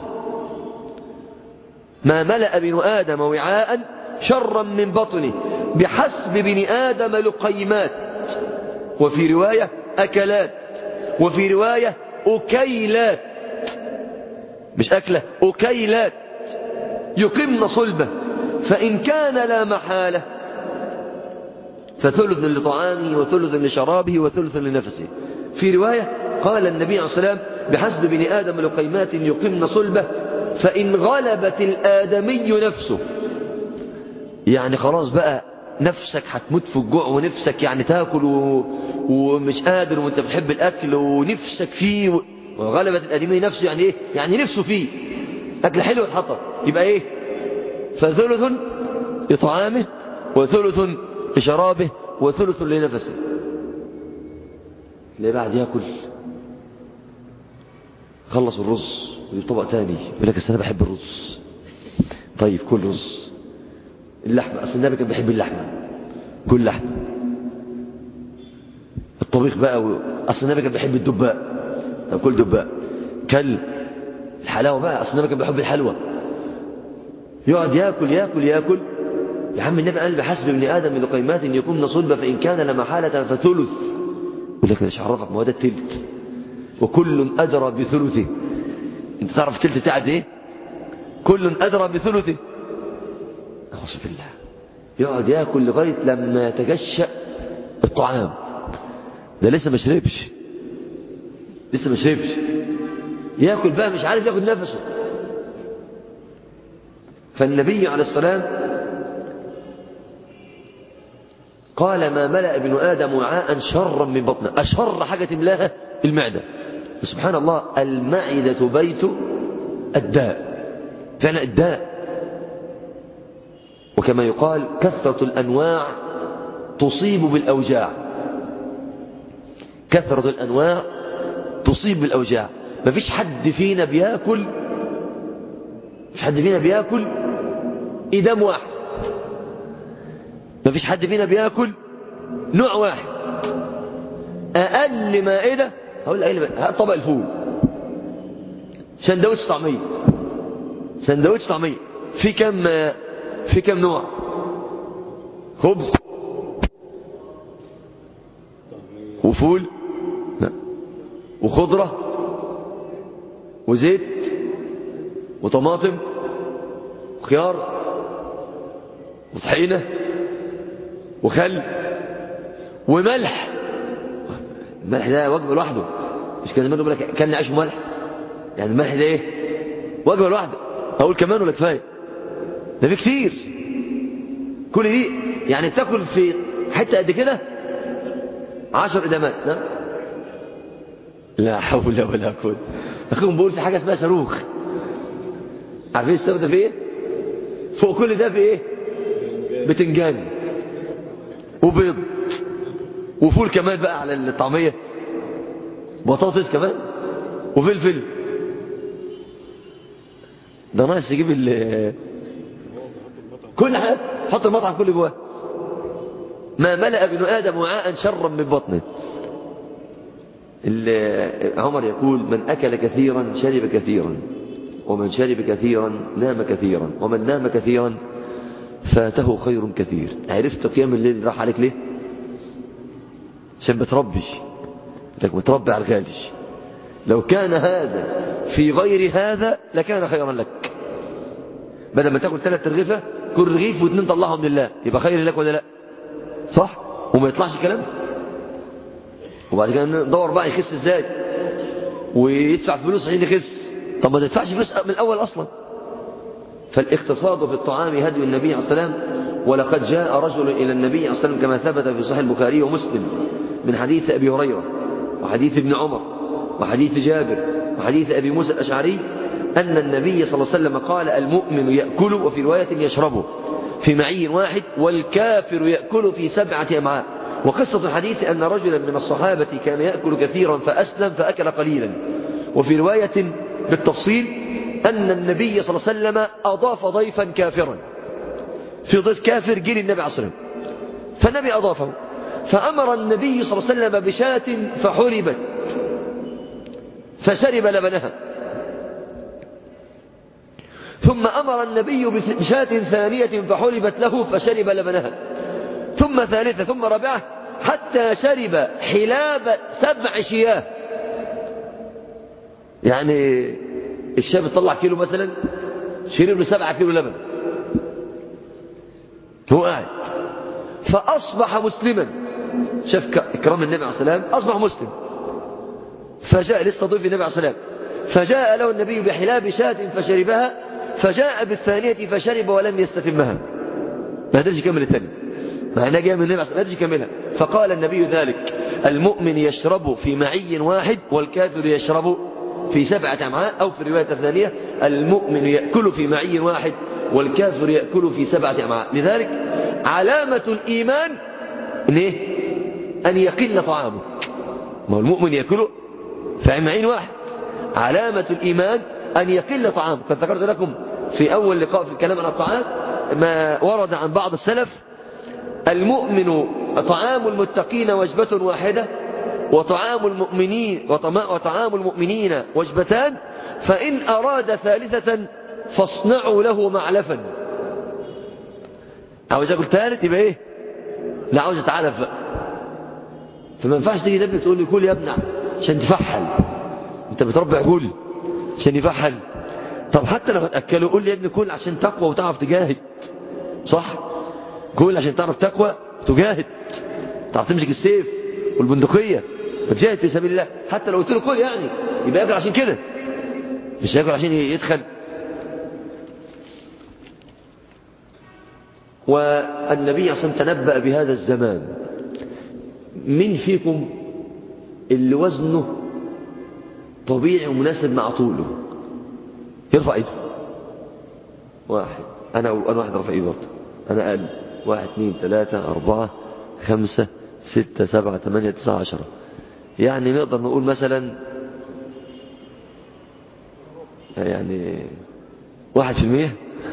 ما ملأ ابن آدم وعاء شرا من بطنه بحسب بن آدم لقيمات وفي رواية أكلات وفي رواية أكيلات مش أكلة أكيلات يقمن صلبه فإن كان لا محالة فثلث لطعامه وثلث لشرابه وثلث لنفسه في رواية قال النبي عليه الصلاة والسلام بحسب بن آدم لقيمات يقمن صلبه فإن غلبت الآدمي نفسه يعني خلاص بقى نفسك هتموت في الجوع ونفسك يعني تاكل و... ومش قادر وانت بتحب الأكل ونفسك فيه و... وغلبت الآدمي نفسه يعني ايه يعني نفسه فيه أكل حلو اتحطط يبقى ايه فثلث لطعامه وثلث لشرابه وثلث لنفسه اللي بعد ياكل خلص الرز ويجيب طبق تاني يقول لك انا بحب الرز طيب كل رز اللحمه اصل النبي كان بيحب اللحمه كل لحمه الطبيخ بقى و... اصل النبي كان بيحب الدباء طب كل دباء كل الحلاوه بقى اصل النبي كان بيحب الحلوى يقعد ياكل ياكل ياكل يا عم النبي قال بحسب ابن ادم لقيمات يكون صلبا فان كان لمحاله فثلث يقول لك ايش عرفك ما هو ده التلت وكل ادرى بثلثه انت تعرف التلت بتاعت ايه كل ادرى بثلثه اعوذ بالله يقعد ياكل لغايه لما يتجشأ الطعام ده لسه ما شربش لسه ما شربش ياكل بقى مش عارف ياخد نفسه فالنبي عليه السلام قال ما ملأ ابن آدم وعاء شرا من بطنه أشر حاجة تملاها المعدة سبحان الله المعدة بيت الداء فعلا الداء وكما يقال كثرة الأنواع تصيب بالأوجاع كثرة الأنواع تصيب بالأوجاع ما فيش حد فينا بياكل مش حد فينا بياكل إدام واحد ما فيش حد فينا بياكل نوع واحد أقل مائدة هقول أقل طبق الفول سندوتش طعمية سندوتش طعمية في كم في كم نوع خبز وفول لا وخضرة وزيت وطماطم وخيار وطحينة وخل وملح الملح ده وجبة لوحده مش كان زمان يقول لك كلنا عيش وملح يعني الملح ده ايه وجبة لوحده اقول كمان ولا كفايه ده في كتير كل دي يعني تاكل في حته قد كده عشر ادامات لا لا حول ولا قوه اخوهم بيقول في حاجه اسمها صاروخ عارفين الصاروخ ده في ايه فوق كل ده في ايه بتنجان وبيض وفول كمان بقى على الطعميه بطاطس كمان وفلفل ده ناقص يجيب ال كل حاجه حط المطعم كله جواه ما ملأ ابن آدم وعاء شرا من بطنه عمر يقول من أكل كثيرا شرب كثيرا ومن شرب كثيرا نام كثيرا ومن نام كثيرا فاته خير كثير عرفت قيام الليل راح عليك ليه عشان بتربي لك بتربي على الغالي لو كان هذا في غير هذا لكان خيرا لك بدل ما تاكل ثلاث ترغيفه كل رغيف واثنين طلعهم لله يبقى خير لك ولا لا صح وما يطلعش الكلام وبعد كده ندور بقى يخس ازاي ويدفع فلوس عشان يخس طب ما تدفعش فلوس من الاول اصلا فالاقتصاد في الطعام هدي النبي عليه السلام ولقد جاء رجل الى النبي عليه السلام كما ثبت في صحيح البخاري ومسلم من حديث ابي هريره وحديث ابن عمر وحديث جابر وحديث ابي موسى الاشعري أن النبي صلى الله عليه وسلم قال المؤمن يأكل وفي رواية يشربه في معي واحد والكافر يأكل في سبعة أمعاء وقصة الحديث أن رجلا من الصحابة كان يأكل كثيرا فأسلم فأكل قليلا وفي رواية بالتفصيل أن النبي صلى الله عليه وسلم أضاف ضيفا كافرا في ضيف كافر جيل النبي عليه الصلاة والسلام فالنبي أضافه فأمر النبي صلى الله عليه وسلم بشاة فحلبت فشرب لبنها ثم أمر النبي بشاة ثانية فحلبت له فشرب لبنها ثم ثالثة ثم رابعة حتى شرب حلاب سبع شياه يعني الشاب طلع كيلو مثلا شرب له سبعة كيلو لبن هو قاعد فأصبح مسلما شاف إكرام النبي عليه السلام أصبح مسلم فجاء لسه ضيف النبي عليه السلام فجاء له النبي بحلاب شاة فشربها فجاء بالثانية فشرب ولم يستتمها ما قدرش يكمل الثانية مع انها جايه من النبي ما قدرش يكملها فقال النبي ذلك المؤمن يشرب في معي واحد والكافر يشرب في سبعة أمعاء أو في الرواية الثانية المؤمن يأكل في معي واحد والكافر يأكل في سبعة أمعاء لذلك علامة الإيمان إيه؟ أن يقل طعامك ما هو المؤمن يأكله في معين واحد علامة الإيمان أن يقل طعامك قد ذكرت لكم في أول لقاء في الكلام عن الطعام ما ورد عن بعض السلف المؤمن طعام المتقين وجبة واحدة وطعام المؤمنين وطعام المؤمنين وجبتان فإن أراد ثالثة فاصنعوا له معلفا عاوز اكل ثالث يبقى ايه لا عاوز اتعلف بقى فما ينفعش تيجي لابنك تقول لي كل يا ابني عشان تفحل انت بتربي عجول عشان يفحل طب حتى لو هتاكله قول لي يا ابني كل عشان تقوى وتعرف تجاهد صح كل عشان تعرف تقوى تجاهد تعرف تمسك السيف والبندقيه وتجاهد في سبيل الله حتى لو قلت له كل يعني يبقى ياكل عشان كده مش ياكل عشان يدخل والنبي صلى الله عليه وسلم تنبأ بهذا الزمان من فيكم اللي وزنه طبيعي ومناسب مع طوله يرفع ايده واحد انا انا واحد رفع ايده برضه انا اقل واحد اثنين ثلاثة أربعة خمسة ستة سبعة ثمانية تسعة عشرة يعني نقدر نقول مثلا يعني واحد في المية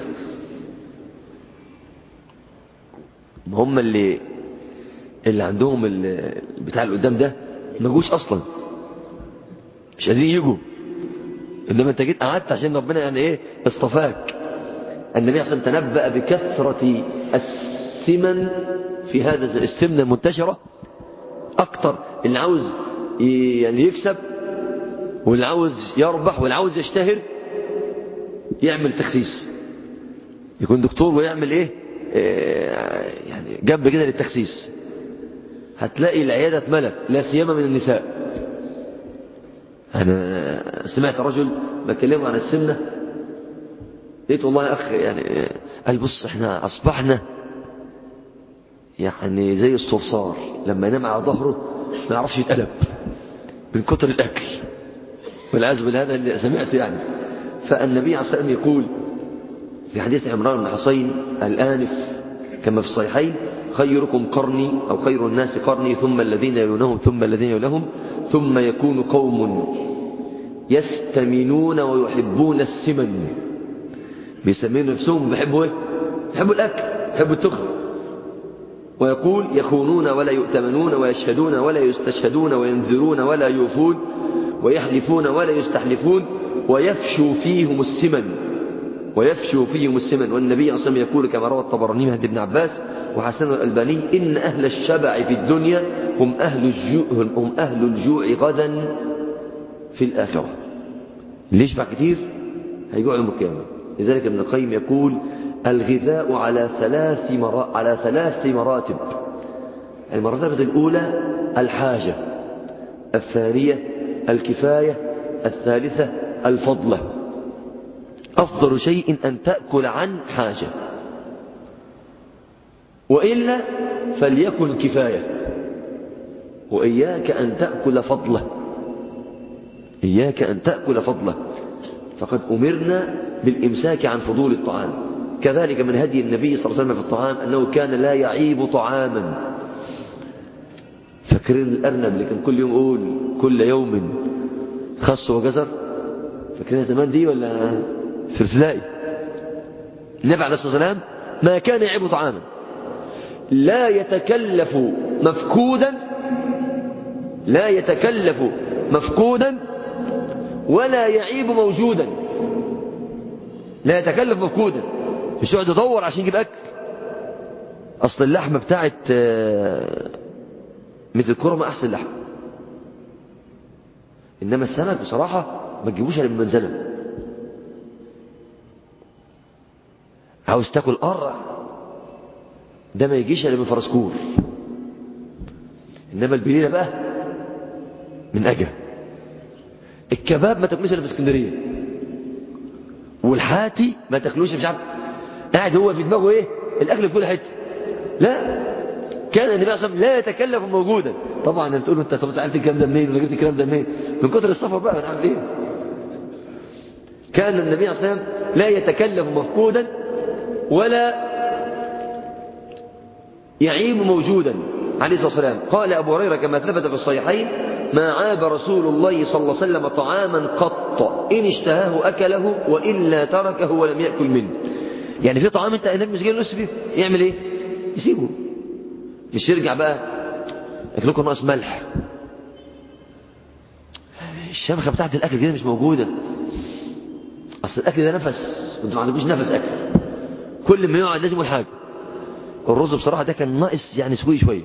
هم اللي اللي عندهم اللي بتاع اللي قدام ده ما جوش اصلا مش قادرين يجوا انما انت جيت قعدت عشان ربنا يعني ايه اصطفاك النبي عليه الصلاه تنبأ بكثرة السمن في هذا السمنة المنتشرة أكتر اللي عاوز يعني يكسب واللي عاوز يربح واللي عاوز يشتهر يعمل تخسيس يكون دكتور ويعمل ايه يعني جنب كده للتخسيس هتلاقي العيادة اتملت لا سيما من النساء أنا سمعت رجل بكلمه عن السمنة لقيت والله يا أخ يعني قال بص احنا أصبحنا يعني زي الصرصار لما ينام على ظهره ما يعرفش يتقلب من كتر الأكل والعياذ بالله هذا اللي سمعته يعني فالنبي عليه الصلاة والسلام يقول في حديث عمران بن حصين الآنف كما في الصحيحين خيركم قرني أو خير الناس قرني ثم الذين يلونهم ثم الذين يلونهم ثم يكون قوم يستمنون ويحبون السمن بيسمون نفسهم بيحبوا ايه؟ بيحبوا الأكل بيحبوا التخن ويقول يخونون ولا يؤتمنون ويشهدون ولا يستشهدون وينذرون ولا يوفون ويحلفون ولا يستحلفون ويفشو فيهم السمن ويفشو فيهم السمن والنبي صلى الله عليه وسلم يقول كما روى الطبراني من ابن عباس وحسن الألباني إن أهل الشبع في الدنيا هم أهل الجوع, هم أهل الجوع غدا في الآخرة اللي يشبع كتير هيجوع يوم القيامة لذلك ابن القيم يقول الغذاء على ثلاث مرا... على ثلاث مراتب المرتبة الأولى الحاجة الثانية الكفاية الثالثة الفضلة أفضل شيء أن تأكل عن حاجة وإلا فليكن كفاية وإياك أن تأكل فضلة إياك أن تأكل فضلة فقد أمرنا بالإمساك عن فضول الطعام كذلك من هدي النبي صلى الله عليه وسلم في الطعام أنه كان لا يعيب طعاما فاكرين الأرنب اللي كان كل يوم يقول كل يوم خص وجزر فاكرين زمان دي ولا في ابتدائي النبي عليه الصلاة والسلام ما كان يعيب طعاما لا يتكلف مفقودا لا يتكلف مفقودا ولا يعيب موجودا لا يتكلف مفقودا مش يقعد يدور عشان يجيب اكل اصل اللحمه بتاعت مثل الكرمه احسن لحمه انما السمك بصراحه ما تجيبوش الا من منزله عاوز تاكل قرع ده ما يجيش الا من فرسكور انما البليله بقى من اجل الكباب ما تاكلوش الا في اسكندريه والحاتي ما تاكلوش مش عارف قاعد هو في دماغه ايه الاكل في كل حته لا كان النبي صلى الله عليه وسلم لا يتكلف موجودا طبعا انت تقول انت طب انت عرفت الكلام ده منين ولا جبت الكلام ده منين من كتر السفر بقى هنعمل ايه كان النبي صلى الله عليه وسلم لا يتكلف مفقودا ولا يعيب موجودا عليه الصلاه والسلام قال ابو هريره كما ثبت في الصحيحين ما عاب رسول الله صلى الله عليه وسلم طعاما قط إن اشتهاه أكله وإلا تركه ولم يأكل منه يعني في طعام انت النبي مش جاي نص فيه يعمل ايه يسيبه مش يرجع بقى اكلكم ناقص ملح الشبكه بتاعت الاكل كده مش موجوده اصل الاكل ده نفس وانتوا ما عندكوش نفس اكل كل ما يقعد لازم يقول حاجه الرز بصراحه ده كان ناقص يعني سوي شويه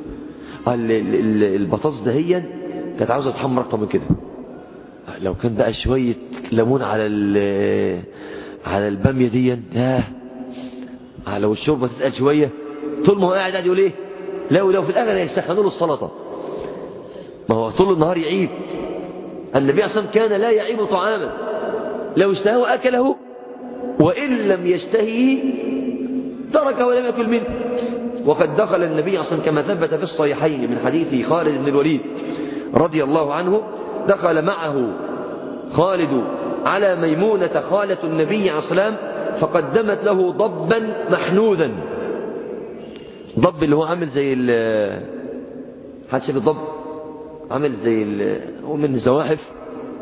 البطاطس دهيا كانت عاوزه تحمر اكتر من كده لو كان بقى شويه ليمون على على الباميه دي ياه لو الشوربه تتقل شويه طول ما هو قاعد قاعد يقول ايه لو لو في الاخر هيسخنوا له السلطه ما هو طول النهار يعيب النبي صلى الله عليه وسلم كان لا يعيب طعاما لو اشتهاه اكله وان لم يشتهيه تركه ولم ياكل منه وقد دخل النبي صلى الله عليه وسلم كما ثبت في الصحيحين من حديث خالد بن الوليد رضي الله عنه دخل معه خالد على ميمونة خالة النبي عليه الصلاة والسلام فقدمت له ضبا محنوذا ضب اللي هو عامل زي ال حد شاف الضب عامل زي ال هو من الزواحف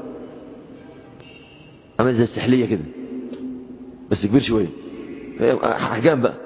عامل زي السحلية كده بس كبير شوية أحجام بقى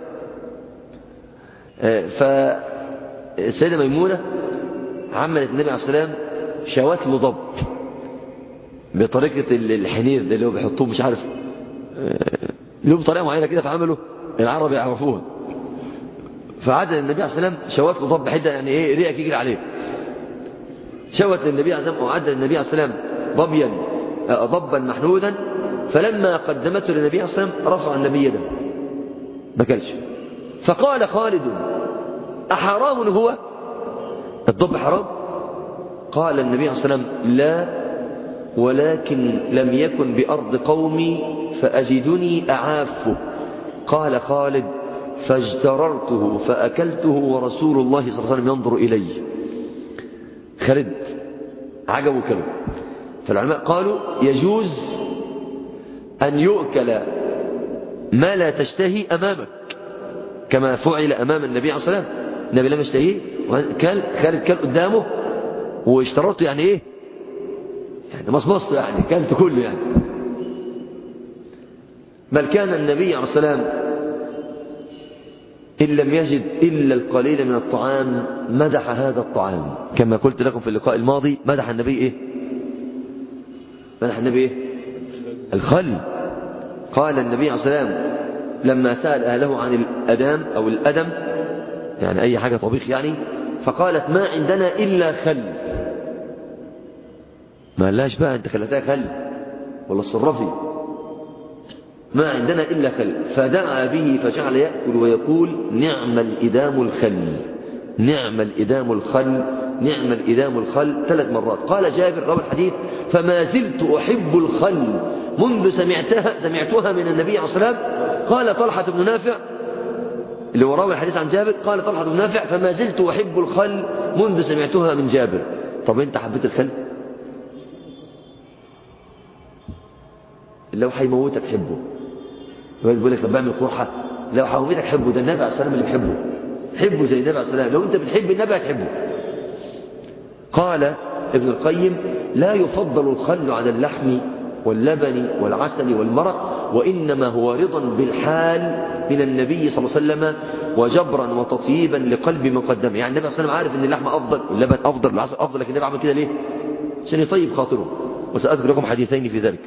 فالسيدة ميمونة عملت النبي عليه الصلاة والسلام شوات له ضب بطريقة الحنير ده اللي هو بيحطوه مش عارف له بطريقة معينة كده فعملوا العرب يعرفوها فعدد النبي عليه الصلاة والسلام شوات له ضب حدة يعني ايه ريقك يجري عليه شوت للنبي عليه الصلاة والسلام وعدد النبي عليه الصلاة والسلام ضبيا ضبا محنودا فلما قدمته للنبي عليه الصلاة والسلام رفع النبي يده ما كلش فقال خالد أحرام هو الضب حرام قال النبي عليه الصلاة والسلام لا ولكن لم يكن بأرض قومي فأجدني أعافه قال خالد فاجتررته فأكلته ورسول الله صلى الله عليه وسلم ينظر إلي خالد عجبه كلام فالعلماء قالوا يجوز أن يؤكل ما لا تشتهي أمامك كما فعل أمام النبي عليه الصلاة والسلام النبي لم يشتهيه كل خالد كل قدامه واشترطه يعني ايه يعني مصمصته يعني كانت كله يعني بل كان النبي عليه الصلاة والسلام إن لم يجد إلا القليل من الطعام مدح هذا الطعام كما قلت لكم في اللقاء الماضي مدح النبي إيه مدح النبي إيه الخل قال النبي عليه الصلاة والسلام لما سأل أهله عن الأدام أو الأدم يعني أي حاجة طبيخ يعني فقالت ما عندنا إلا خل ما قالهاش بقى أنت خلتها خل ولا الصرفي ما عندنا إلا خل فدعا به فجعل يأكل ويقول نعم الإدام الخل نعم الإدام الخل نعم الإدام الخل ثلاث مرات قال جابر روى الحديث فما زلت أحب الخل منذ سمعتها سمعتها من النبي عليه الصلاة والسلام قال طلحة بن نافع اللي هو راوي الحديث عن جابر قال طلحة بن نافع فما زلت أحب الخل منذ سمعتها من جابر طب أنت حبيت الخل لو هيموتك حبه يقول لك طب بعمل قرحة لو هيموتك حبه ده النبي عليه السلام اللي بيحبه حبه زي النبي عليه السلام لو أنت بتحب النبي هتحبه قال ابن القيم لا يفضل الخل على اللحم واللبن والعسل والمرق وإنما هو رضا بالحال من النبي صلى الله عليه وسلم وجبرا وتطييبا لقلب مقدمه يعني النبي صلى الله عليه وسلم عارف ان اللحم افضل واللبن افضل والعسل افضل لكن النبي عمل كده ليه عشان يطيب خاطره وساذكر لكم حديثين في ذلك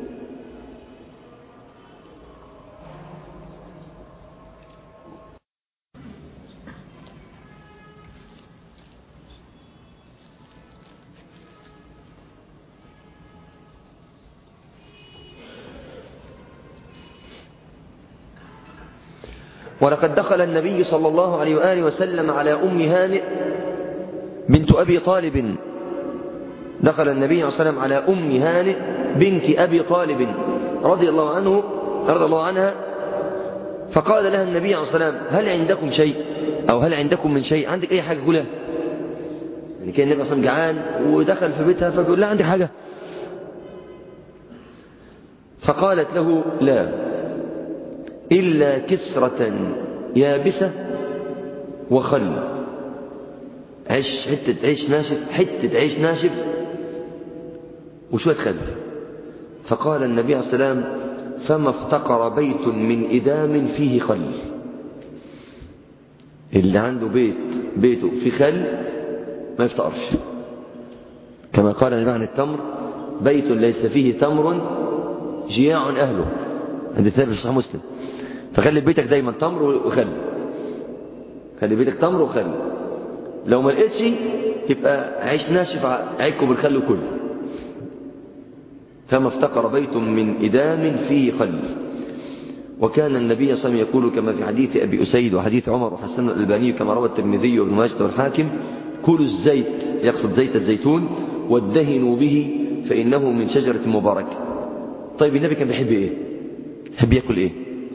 ولقد دخل النبي صلى الله عليه وآله وسلم على أم هانئ بنت أبي طالب دخل النبي صلى الله عليه وسلم على أم هانئ بنت أبي طالب رضي الله عنه رضي الله عنها فقال لها النبي عليه الصلاة والسلام هل عندكم شيء أو هل عندكم من شيء عندك أي حاجة كلها يعني كان النبي أصلا جعان ودخل في بيتها فبيقول لها عندك حاجة فقالت له لا إلا كسرة يابسة وخل عيش حتة عيش ناشف حتة عيش ناشف وشوية خل فقال النبي عليه السلام فما افتقر بيت من إدام فيه خل اللي عنده بيت بيته في خل ما يفتقرش كما قال النبي عن التمر بيت ليس فيه تمر جياع أهله عند الثاني في صحيح مسلم فخلي بيتك دايما تمر وخل خلي بيتك تمر وخل لو ما لقيتش يبقى عيش ناشف عيكم بالخل كله فما افتقر بيت من إدام فيه خل وكان النبي صلى الله عليه وسلم يقول كما في حديث أبي أسيد وحديث عمر وحسن الألباني كما روى الترمذي وابن ماجه والحاكم كلوا الزيت يقصد زيت الزيتون وادهنوا به فإنه من شجرة مباركة طيب النبي كان بيحب إيه يحب يأكل إيه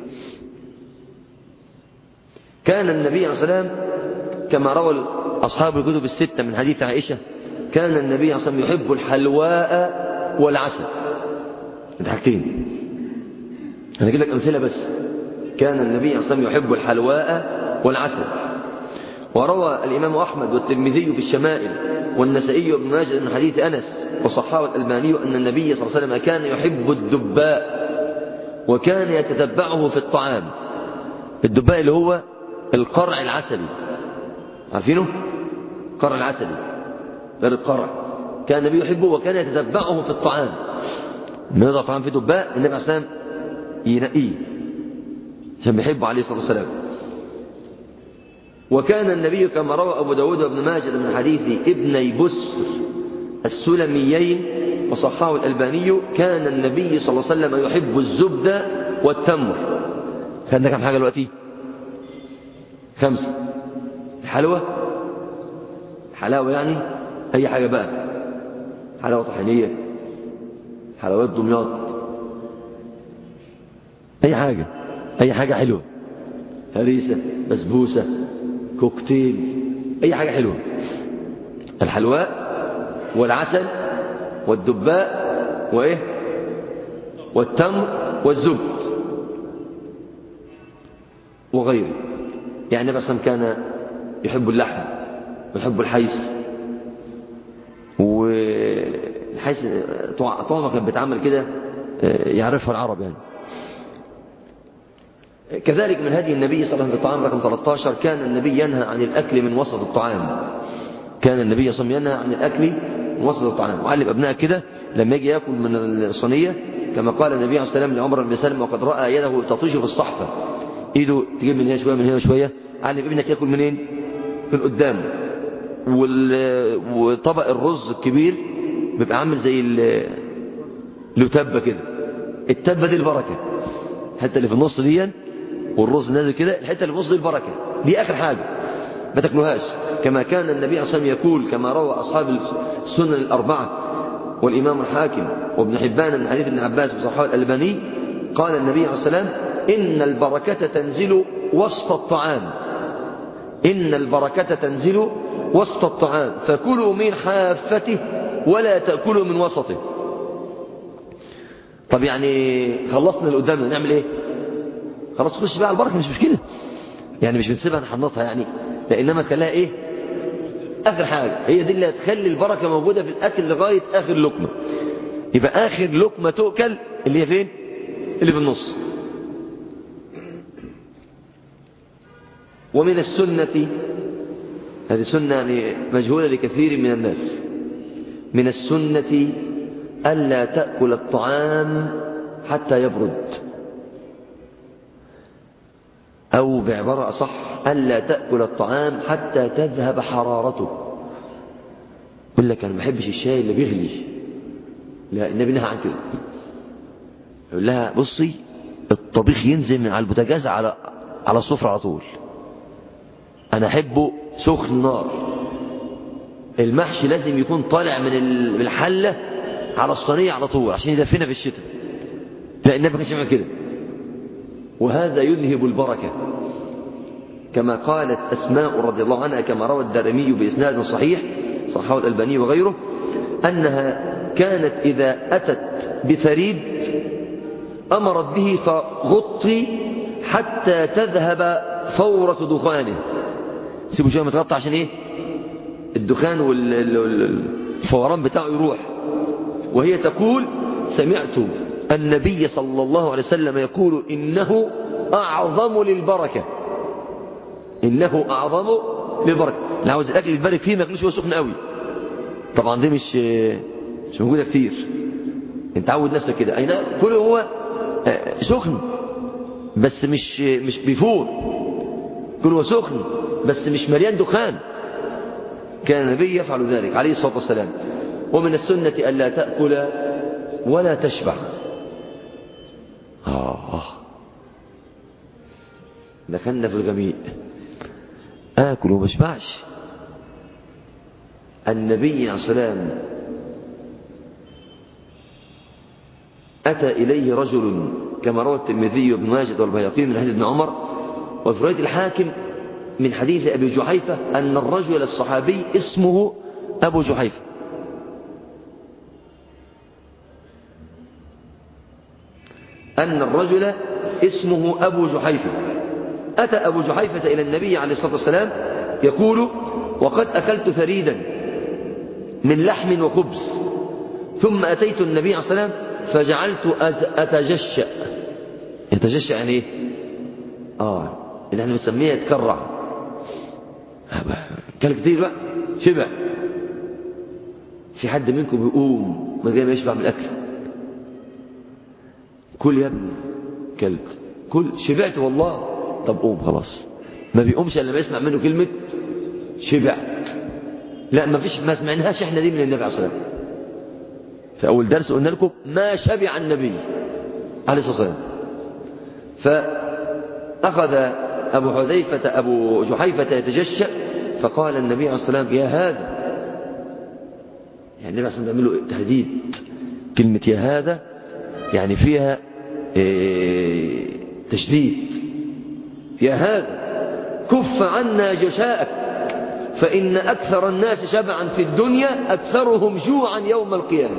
كان النبي عليه الصلاة والسلام كما روى أصحاب الكتب الستة من حديث عائشة كان النبي عليه الصلاة والسلام يحب الحلواء والعسل ده حاجتين أنا أجيب لك أمثلة بس كان النبي عليه الصلاة والسلام يحب الحلواء والعسل وروى الإمام أحمد والترمذي في الشمائل والنسائي وابن ماجه من حديث أنس وصححه الألباني أن النبي صلى الله عليه وسلم كان يحب الدباء وكان يتتبعه في الطعام الدباء اللي هو القرع العسلي عارفينه قرع العسلي غير القرع كان النبي يحبه وكان يتتبعه في الطعام لما يضع طعام في دباء النبي عليه الصلاه والسلام ينقيه عشان بيحبه عليه الصلاه والسلام وكان النبي كما روى ابو داود وابن ماجه من حديث ابني بسر السلميين وصححه الالباني كان النبي صلى الله عليه وسلم يحب الزبد والتمر خدنا كم حاجه دلوقتي خمسه الحلوى حلاوه يعني اي حاجه بقى حلاوه طحينيه حلويات دمياط اي حاجه اي حاجه حلوه هريسه بسبوسه كوكتيل اي حاجه حلوه الحلواء والعسل والدباء وايه والتمر والزبد وغيره يعني النبي صلى كان يحب اللحم ويحب الحيث والحيث طعمه كانت بتعمل كده يعرفها العرب يعني كذلك من هدي النبي صلى الله عليه وسلم في الطعام رقم 13 كان النبي ينهى عن الأكل من وسط الطعام كان النبي صلى الله عليه وسلم ينهى عن الأكل من وسط الطعام وعلم أبنائه كده لما يجي يأكل من الصينية كما قال النبي عليه الصلاة والسلام لعمر بن سلمة وقد رأى يده تطيش في الصحفة ايده تجيب من هنا شوية من هنا شوية علم ابنك يأكل منين من قدام وال... وطبق الرز الكبير بيبقى عامل زي له تبة كده التبة دي البركة الحتة اللي في النص دي والرز نازل كده الحتة اللي في النص دي البركة دي آخر حاجة ما تاكلوهاش كما كان النبي صلى الله عليه وسلم يقول كما روى أصحاب السنن الأربعة والإمام الحاكم وابن حبان من حديث ابن عباس وصحابه الألباني قال النبي عليه الصلاة والسلام إن البركة تنزل وسط الطعام إن البركة تنزل وسط الطعام فكلوا من حافته ولا تأكلوا من وسطه طب يعني خلصنا اللي قدامنا نعمل ايه خلاص خش بقى على البركة مش مشكلة يعني مش بنسيبها نحنطها يعني لإنما خلاها ايه آخر حاجة هي دي اللي هتخلي البركة موجودة في الأكل لغاية آخر لقمة يبقى آخر لقمة تؤكل اللي هي فين اللي في النص ومن السنة هذه سنة يعني مجهولة لكثير من الناس من السنة ألا تأكل الطعام حتى يبرد أو بعبارة أصح ألا تأكل الطعام حتى تذهب حرارته يقول لك أنا ما بحبش الشاي اللي بيغلي لا النبي نهى عن كده يقول لها بصي الطبيخ ينزل من على البوتاجاز على على السفرة على طول أنا أحبه سخن نار المحشي لازم يكون طالع من الحلة على الصينية على طول عشان يدفنا في الشتاء لا النبي ما كانش يعمل كده وهذا يذهب البركة كما قالت أسماء رضي الله عنها كما روى الدارمي بإسناد صحيح صححه الألباني وغيره أنها كانت إذا أتت بثريد أمرت به فغطي حتى تذهب فورة دخانه سيبوا شوية متغطى عشان إيه الدخان والفوران بتاعه يروح وهي تقول سمعت النبي صلى الله عليه وسلم يقول إنه أعظم للبركة إنه أعظم للبركة اللي عاوز الأكل يتبارك فيه ما ياكلوش هو سخن قوي طبعا دي مش مش موجودة كتير انت عود نفسك كده أين كله هو سخن بس مش مش بيفور كله هو سخن بس مش مليان دخان كان النبي يفعل ذلك عليه الصلاة والسلام ومن السنة ألا تأكل ولا تشبع آه دخلنا في الغميق آكل وما اشبعش النبي عليه السلام أتى إليه رجل كما روى الترمذي وابن ماجد والبيهقي من حديث ابن عمر وفي رواية الحاكم من حديث أبي جحيفة أن الرجل الصحابي اسمه أبو جحيفة أن الرجل اسمه أبو جحيفة أتى أبو جحيفة إلى النبي عليه الصلاة والسلام يقول وقد أكلت ثريدا من لحم وخبز ثم أتيت النبي عليه الصلاة والسلام فجعلت أتجشأ يتجشأ يعني إيه؟ آه اللي احنا بنسميها يتكرع كل كتير بقى شبع في حد منكم يقوم من غير ما يشبع من الأكل كل يا ابني كلت كل شبعت والله طب قوم خلاص ما بيقومش الا لما يسمع منه كلمه شبعت لا ما فيش ما سمعناهاش احنا دي من النبي عليه الصلاه والسلام في اول درس قلنا لكم ما شبع النبي عليه الصلاه والسلام فاخذ ابو حذيفه ابو جحيفه يتجشا فقال النبي عليه الصلاه والسلام يا هذا يعني النبي عليه الصلاه والسلام بيعمل له تهديد كلمه يا هذا يعني فيها إيه تشديد يا هذا كف عنا جشاءك فإن أكثر الناس شبعا في الدنيا أكثرهم جوعا يوم القيامة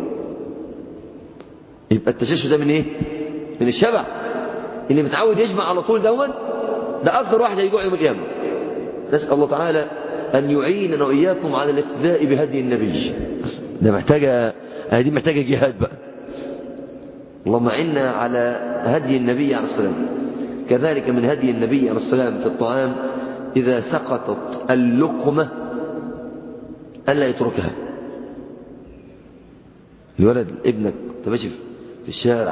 يبقى التششد ده من إيه؟ من الشبع اللي متعود يشبع على طول دون ده أكثر واحد هيجوع يوم القيامة نسأل الله تعالى أن يعيننا وإياكم على الاقتداء بهدي النبي ده محتاجة هذه محتاجة جهاد بقى اللهم عنا على هدي النبي عليه الصلاة والسلام كذلك من هدي النبي عليه السلام في الطعام إذا سقطت اللقمة ألا يتركها الولد ابنك انت ماشي في الشارع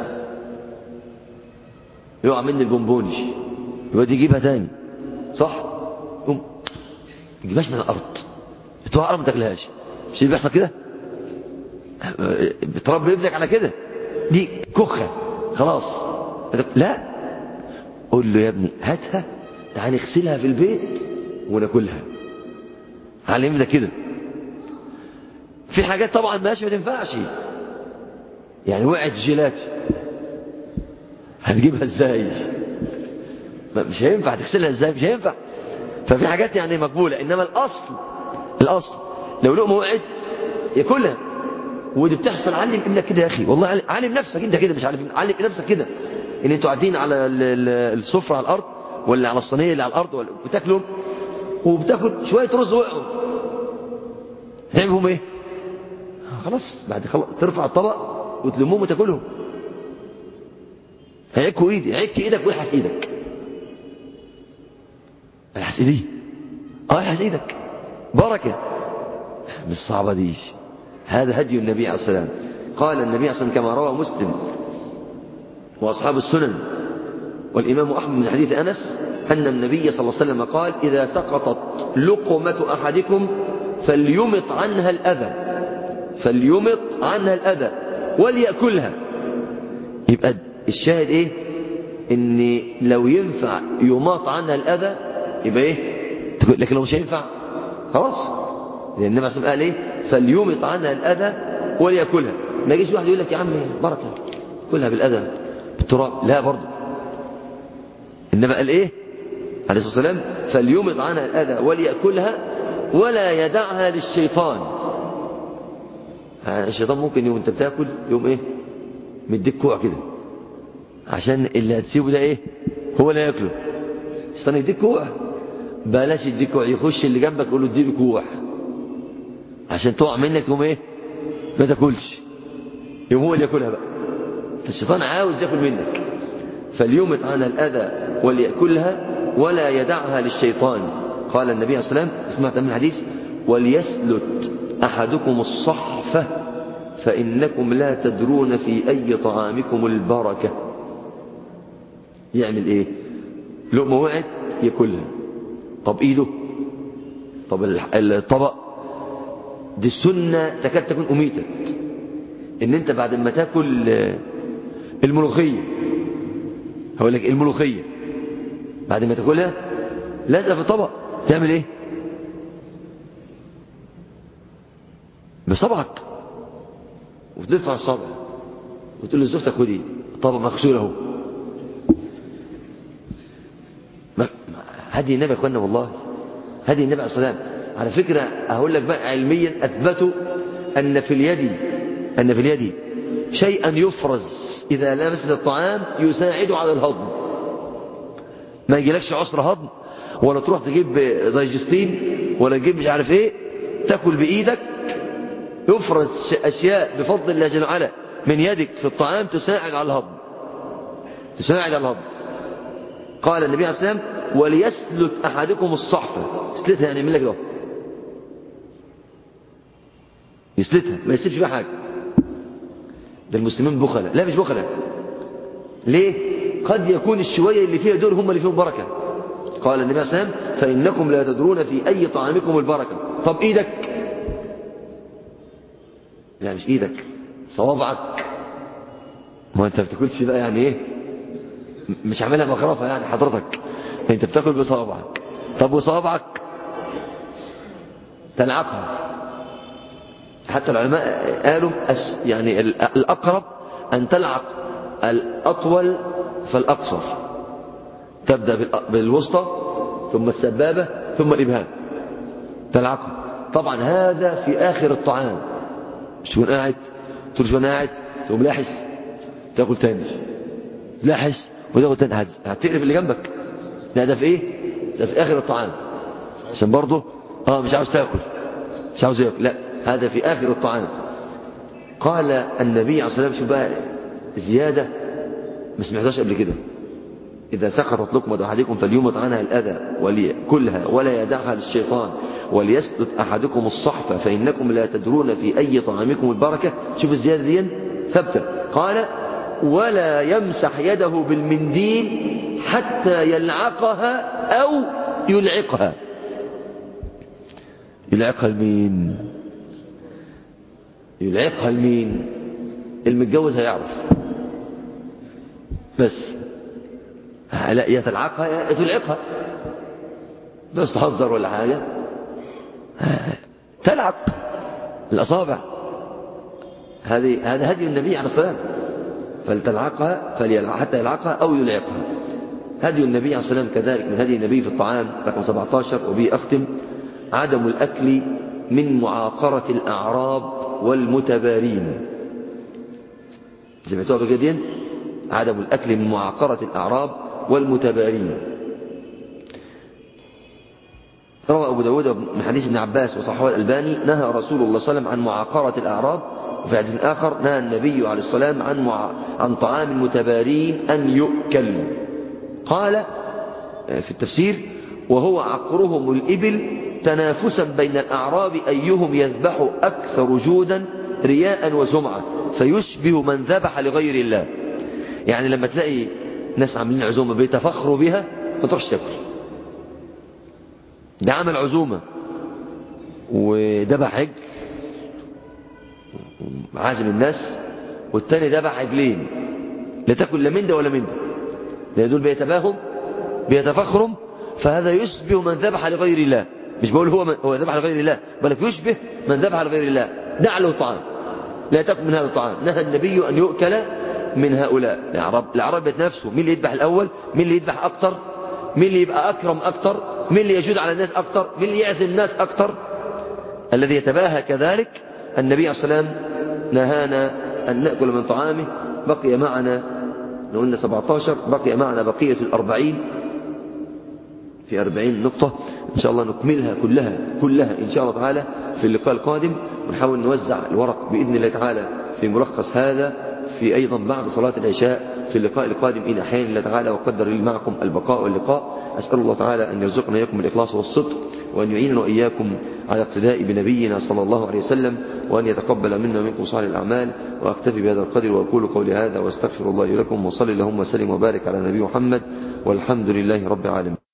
يقع مني البونبوني الواد يجيبها تاني صح قوم ما تجيبهاش من الارض تقع ما تاكلهاش مش اللي بيحصل كده بتربي ابنك على كده دي كخه خلاص لا قول له يا ابني هاتها تعال نغسلها في البيت وناكلها علمنا كده في حاجات طبعا ماشي ما تنفعش يعني وقعت جيلاتي هنجيبها ازاي مش هينفع تغسلها ازاي مش هينفع ففي حاجات يعني مقبولة انما الاصل الاصل لو لقمة وقعت ياكلها ودي بتحصل علم ابنك كده يا اخي والله علم نفسك انت كده مش علم علم نفسك كده ان انتوا قاعدين على السفرة على الارض ولا على الصينية اللي على الارض ولا بتاكلوا وبتاكل شوية رز وقعوا تعملهم ايه خلاص بعد خلاص ترفع الطبق وتلمهم وتاكلهم هيعكوا ايدي عك ايدك ويلحس ايدك الحس ايدي اه الحس ايدك بركه مش صعبه دي هذا هدي النبي عليه الصلاه والسلام قال النبي عليه الصلاه والسلام كما روى مسلم واصحاب السنن والامام احمد من حديث انس ان النبي صلى الله عليه وسلم قال اذا سقطت لقمه احدكم فليمط عنها الاذى فليمط عنها الاذى وليأكلها يبقى الشاهد ايه ان لو ينفع يماط عنها الاذى يبقى ايه لكن لو مش هينفع خلاص لان النبي عليه قال ايه فليمط عنها الاذى وليأكلها ما يجيش واحد يقول لك يا عم بركه كلها بالاذى بالتراب لا برضه النبي قال ايه عليه الصلاه والسلام فليمط عنها الاذى وليأكلها ولا يدعها للشيطان الشيطان ممكن يوم انت بتاكل يوم ايه مديك كوع كده عشان اللي هتسيبه ده ايه هو اللي ياكله الشيطان يديك كوع بلاش يديك كوع يخش اللي جنبك يقول له اديني كوع عشان تقع منك تقوم ايه ما تاكلش يوم هو اللي ياكلها بقى فالشيطان عاوز ياكل منك فليمت عنها الاذى وليأكلها ولا يدعها للشيطان قال النبي عليه الصلاه والسلام سمعت من الحديث وليسلت احدكم الصحفه فإنكم لا تدرون في أي طعامكم البركة يعمل إيه لقمة وقعت ياكلها طب إيده طب الطبق دي السنة تكاد تكون أميتت إن أنت بعد ما تاكل الملوخية هقول لك الملوخية بعد ما تاكلها لازقة في الطبق تعمل إيه بصبعك وترفع الصبع وتقول لزوجتك خدي طبق مغسول اهو هدي النبي يا اخوانا والله هدي النبي عليه الصلاه والسلام على فكره اقول لك بقى علميا اثبتوا ان في اليد ان في اليد شيئا يفرز اذا لمست الطعام يساعد على الهضم ما يجيلكش عسر هضم ولا تروح تجيب دايجستين ولا تجيب مش عارف ايه تاكل بايدك يفرز أشياء بفضل الله جل وعلا من يدك في الطعام تساعد على الهضم تساعد على الهضم قال النبي عليه الصلاة والسلام وليسلت أحدكم الصحفة يسلتها يعني من لك ده يسلتها ما يسيبش فيها حاجة ده المسلمين بخلة لا مش بخلة ليه قد يكون الشوية اللي فيها دول هم اللي فيهم بركة قال النبي عليه الصلاة والسلام فإنكم لا تدرون في أي طعامكم البركة طب إيدك لا مش ايدك صوابعك ما انت بتاكلش بقى يعني ايه مش عاملها مخرفه يعني حضرتك انت بتاكل بصوابعك طب وصوابعك تلعقها حتى العلماء قالوا يعني الاقرب ان تلعق الاطول فالاقصر تبدا بالوسطى ثم السبابه ثم الابهام تلعقها طبعا هذا في اخر الطعام مش تكون قاعد تقول وانا قاعد تقوم لاحس تاكل تاني لاحس وتاكل تاني هتقلب اللي جنبك لا ده في ايه ده في اخر الطعام عشان برضه اه مش عاوز تاكل مش عاوز ياكل لا هذا في اخر الطعام قال النبي عليه الصلاه والسلام شوف بقى زياده ما سمعتهاش قبل كده إذا سقطت لقمة أحدكم فليمط عنها الأذى وليأكلها ولا يدعها للشيطان وليسلت أحدكم الصحفة فإنكم لا تدرون في أي طعامكم البركة شوف الزيادة دي ثابتة قال ولا يمسح يده بالمنديل حتى يلعقها أو يلعقها يلعقها لمين يلعقها لمين المتجوز هيعرف بس لا يا تلعقها يا تلعقها بس تهزر ولا حاجة تلعق الأصابع هذه هذا هدي النبي عليه الصلاة والسلام فلتلعقها فليلعق حتى يلعقها أو يلعقها هدي النبي عليه الصلاة والسلام كذلك من هدي النبي في الطعام رقم 17 وبه أختم عدم الأكل من معاقرة الأعراب والمتبارين سمعتوها بكده عدم الأكل من معاقرة الأعراب والمتبارين روى أبو داود من حديث ابن عباس وصححه الألباني نهى رسول الله صلى الله عليه وسلم عن معاقرة الأعراب وفي حديث آخر نهى النبي عليه السلام عن مع... عن طعام المتبارين أن يؤكل قال في التفسير وهو عقرهم الإبل تنافسا بين الأعراب أيهم يذبح أكثر جودا رياء وسمعة فيشبه من ذبح لغير الله يعني لما تلاقي ناس عاملين عزومة بيتفخروا بها ما تروحش تاكل ده عمل عزومة وذبح عجل عازم الناس والتاني ذبح عجلين لا تاكل لا من ده ولا من ده ده دول بيتباهم بيتفخرم فهذا يشبه من ذبح لغير الله مش بقول هو من هو ذبح لغير الله بل يشبه من ذبح لغير الله دع له طعام لا تأكل من هذا الطعام نهى النبي أن يؤكل من هؤلاء العرب العرب بيتنافسوا مين اللي يذبح الأول مين اللي يذبح أكتر مين اللي يبقى أكرم أكتر مين اللي يجود على الناس أكتر مين اللي يعزم الناس أكتر الذي يتباهى كذلك النبي عليه الصلاة والسلام نهانا أن نأكل من طعامه بقي معنا لو قلنا 17 بقي معنا بقية الأربعين في أربعين نقطة إن شاء الله نكملها كلها كلها إن شاء الله تعالى في اللقاء القادم ونحاول نوزع الورق بإذن الله تعالى في ملخص هذا في أيضا بعد صلاة العشاء في اللقاء القادم إن أحيان الله تعالى وقدر لي معكم البقاء واللقاء أسأل الله تعالى أن يرزقنا إياكم الإخلاص والصدق وأن يعيننا وإياكم على اقتداء بنبينا صلى الله عليه وسلم وأن يتقبل منا ومنكم صالح الأعمال وأكتفي بهذا القدر وأقول قولي هذا وأستغفر الله لكم وصلي اللهم وسلم وبارك على نبي محمد والحمد لله رب العالمين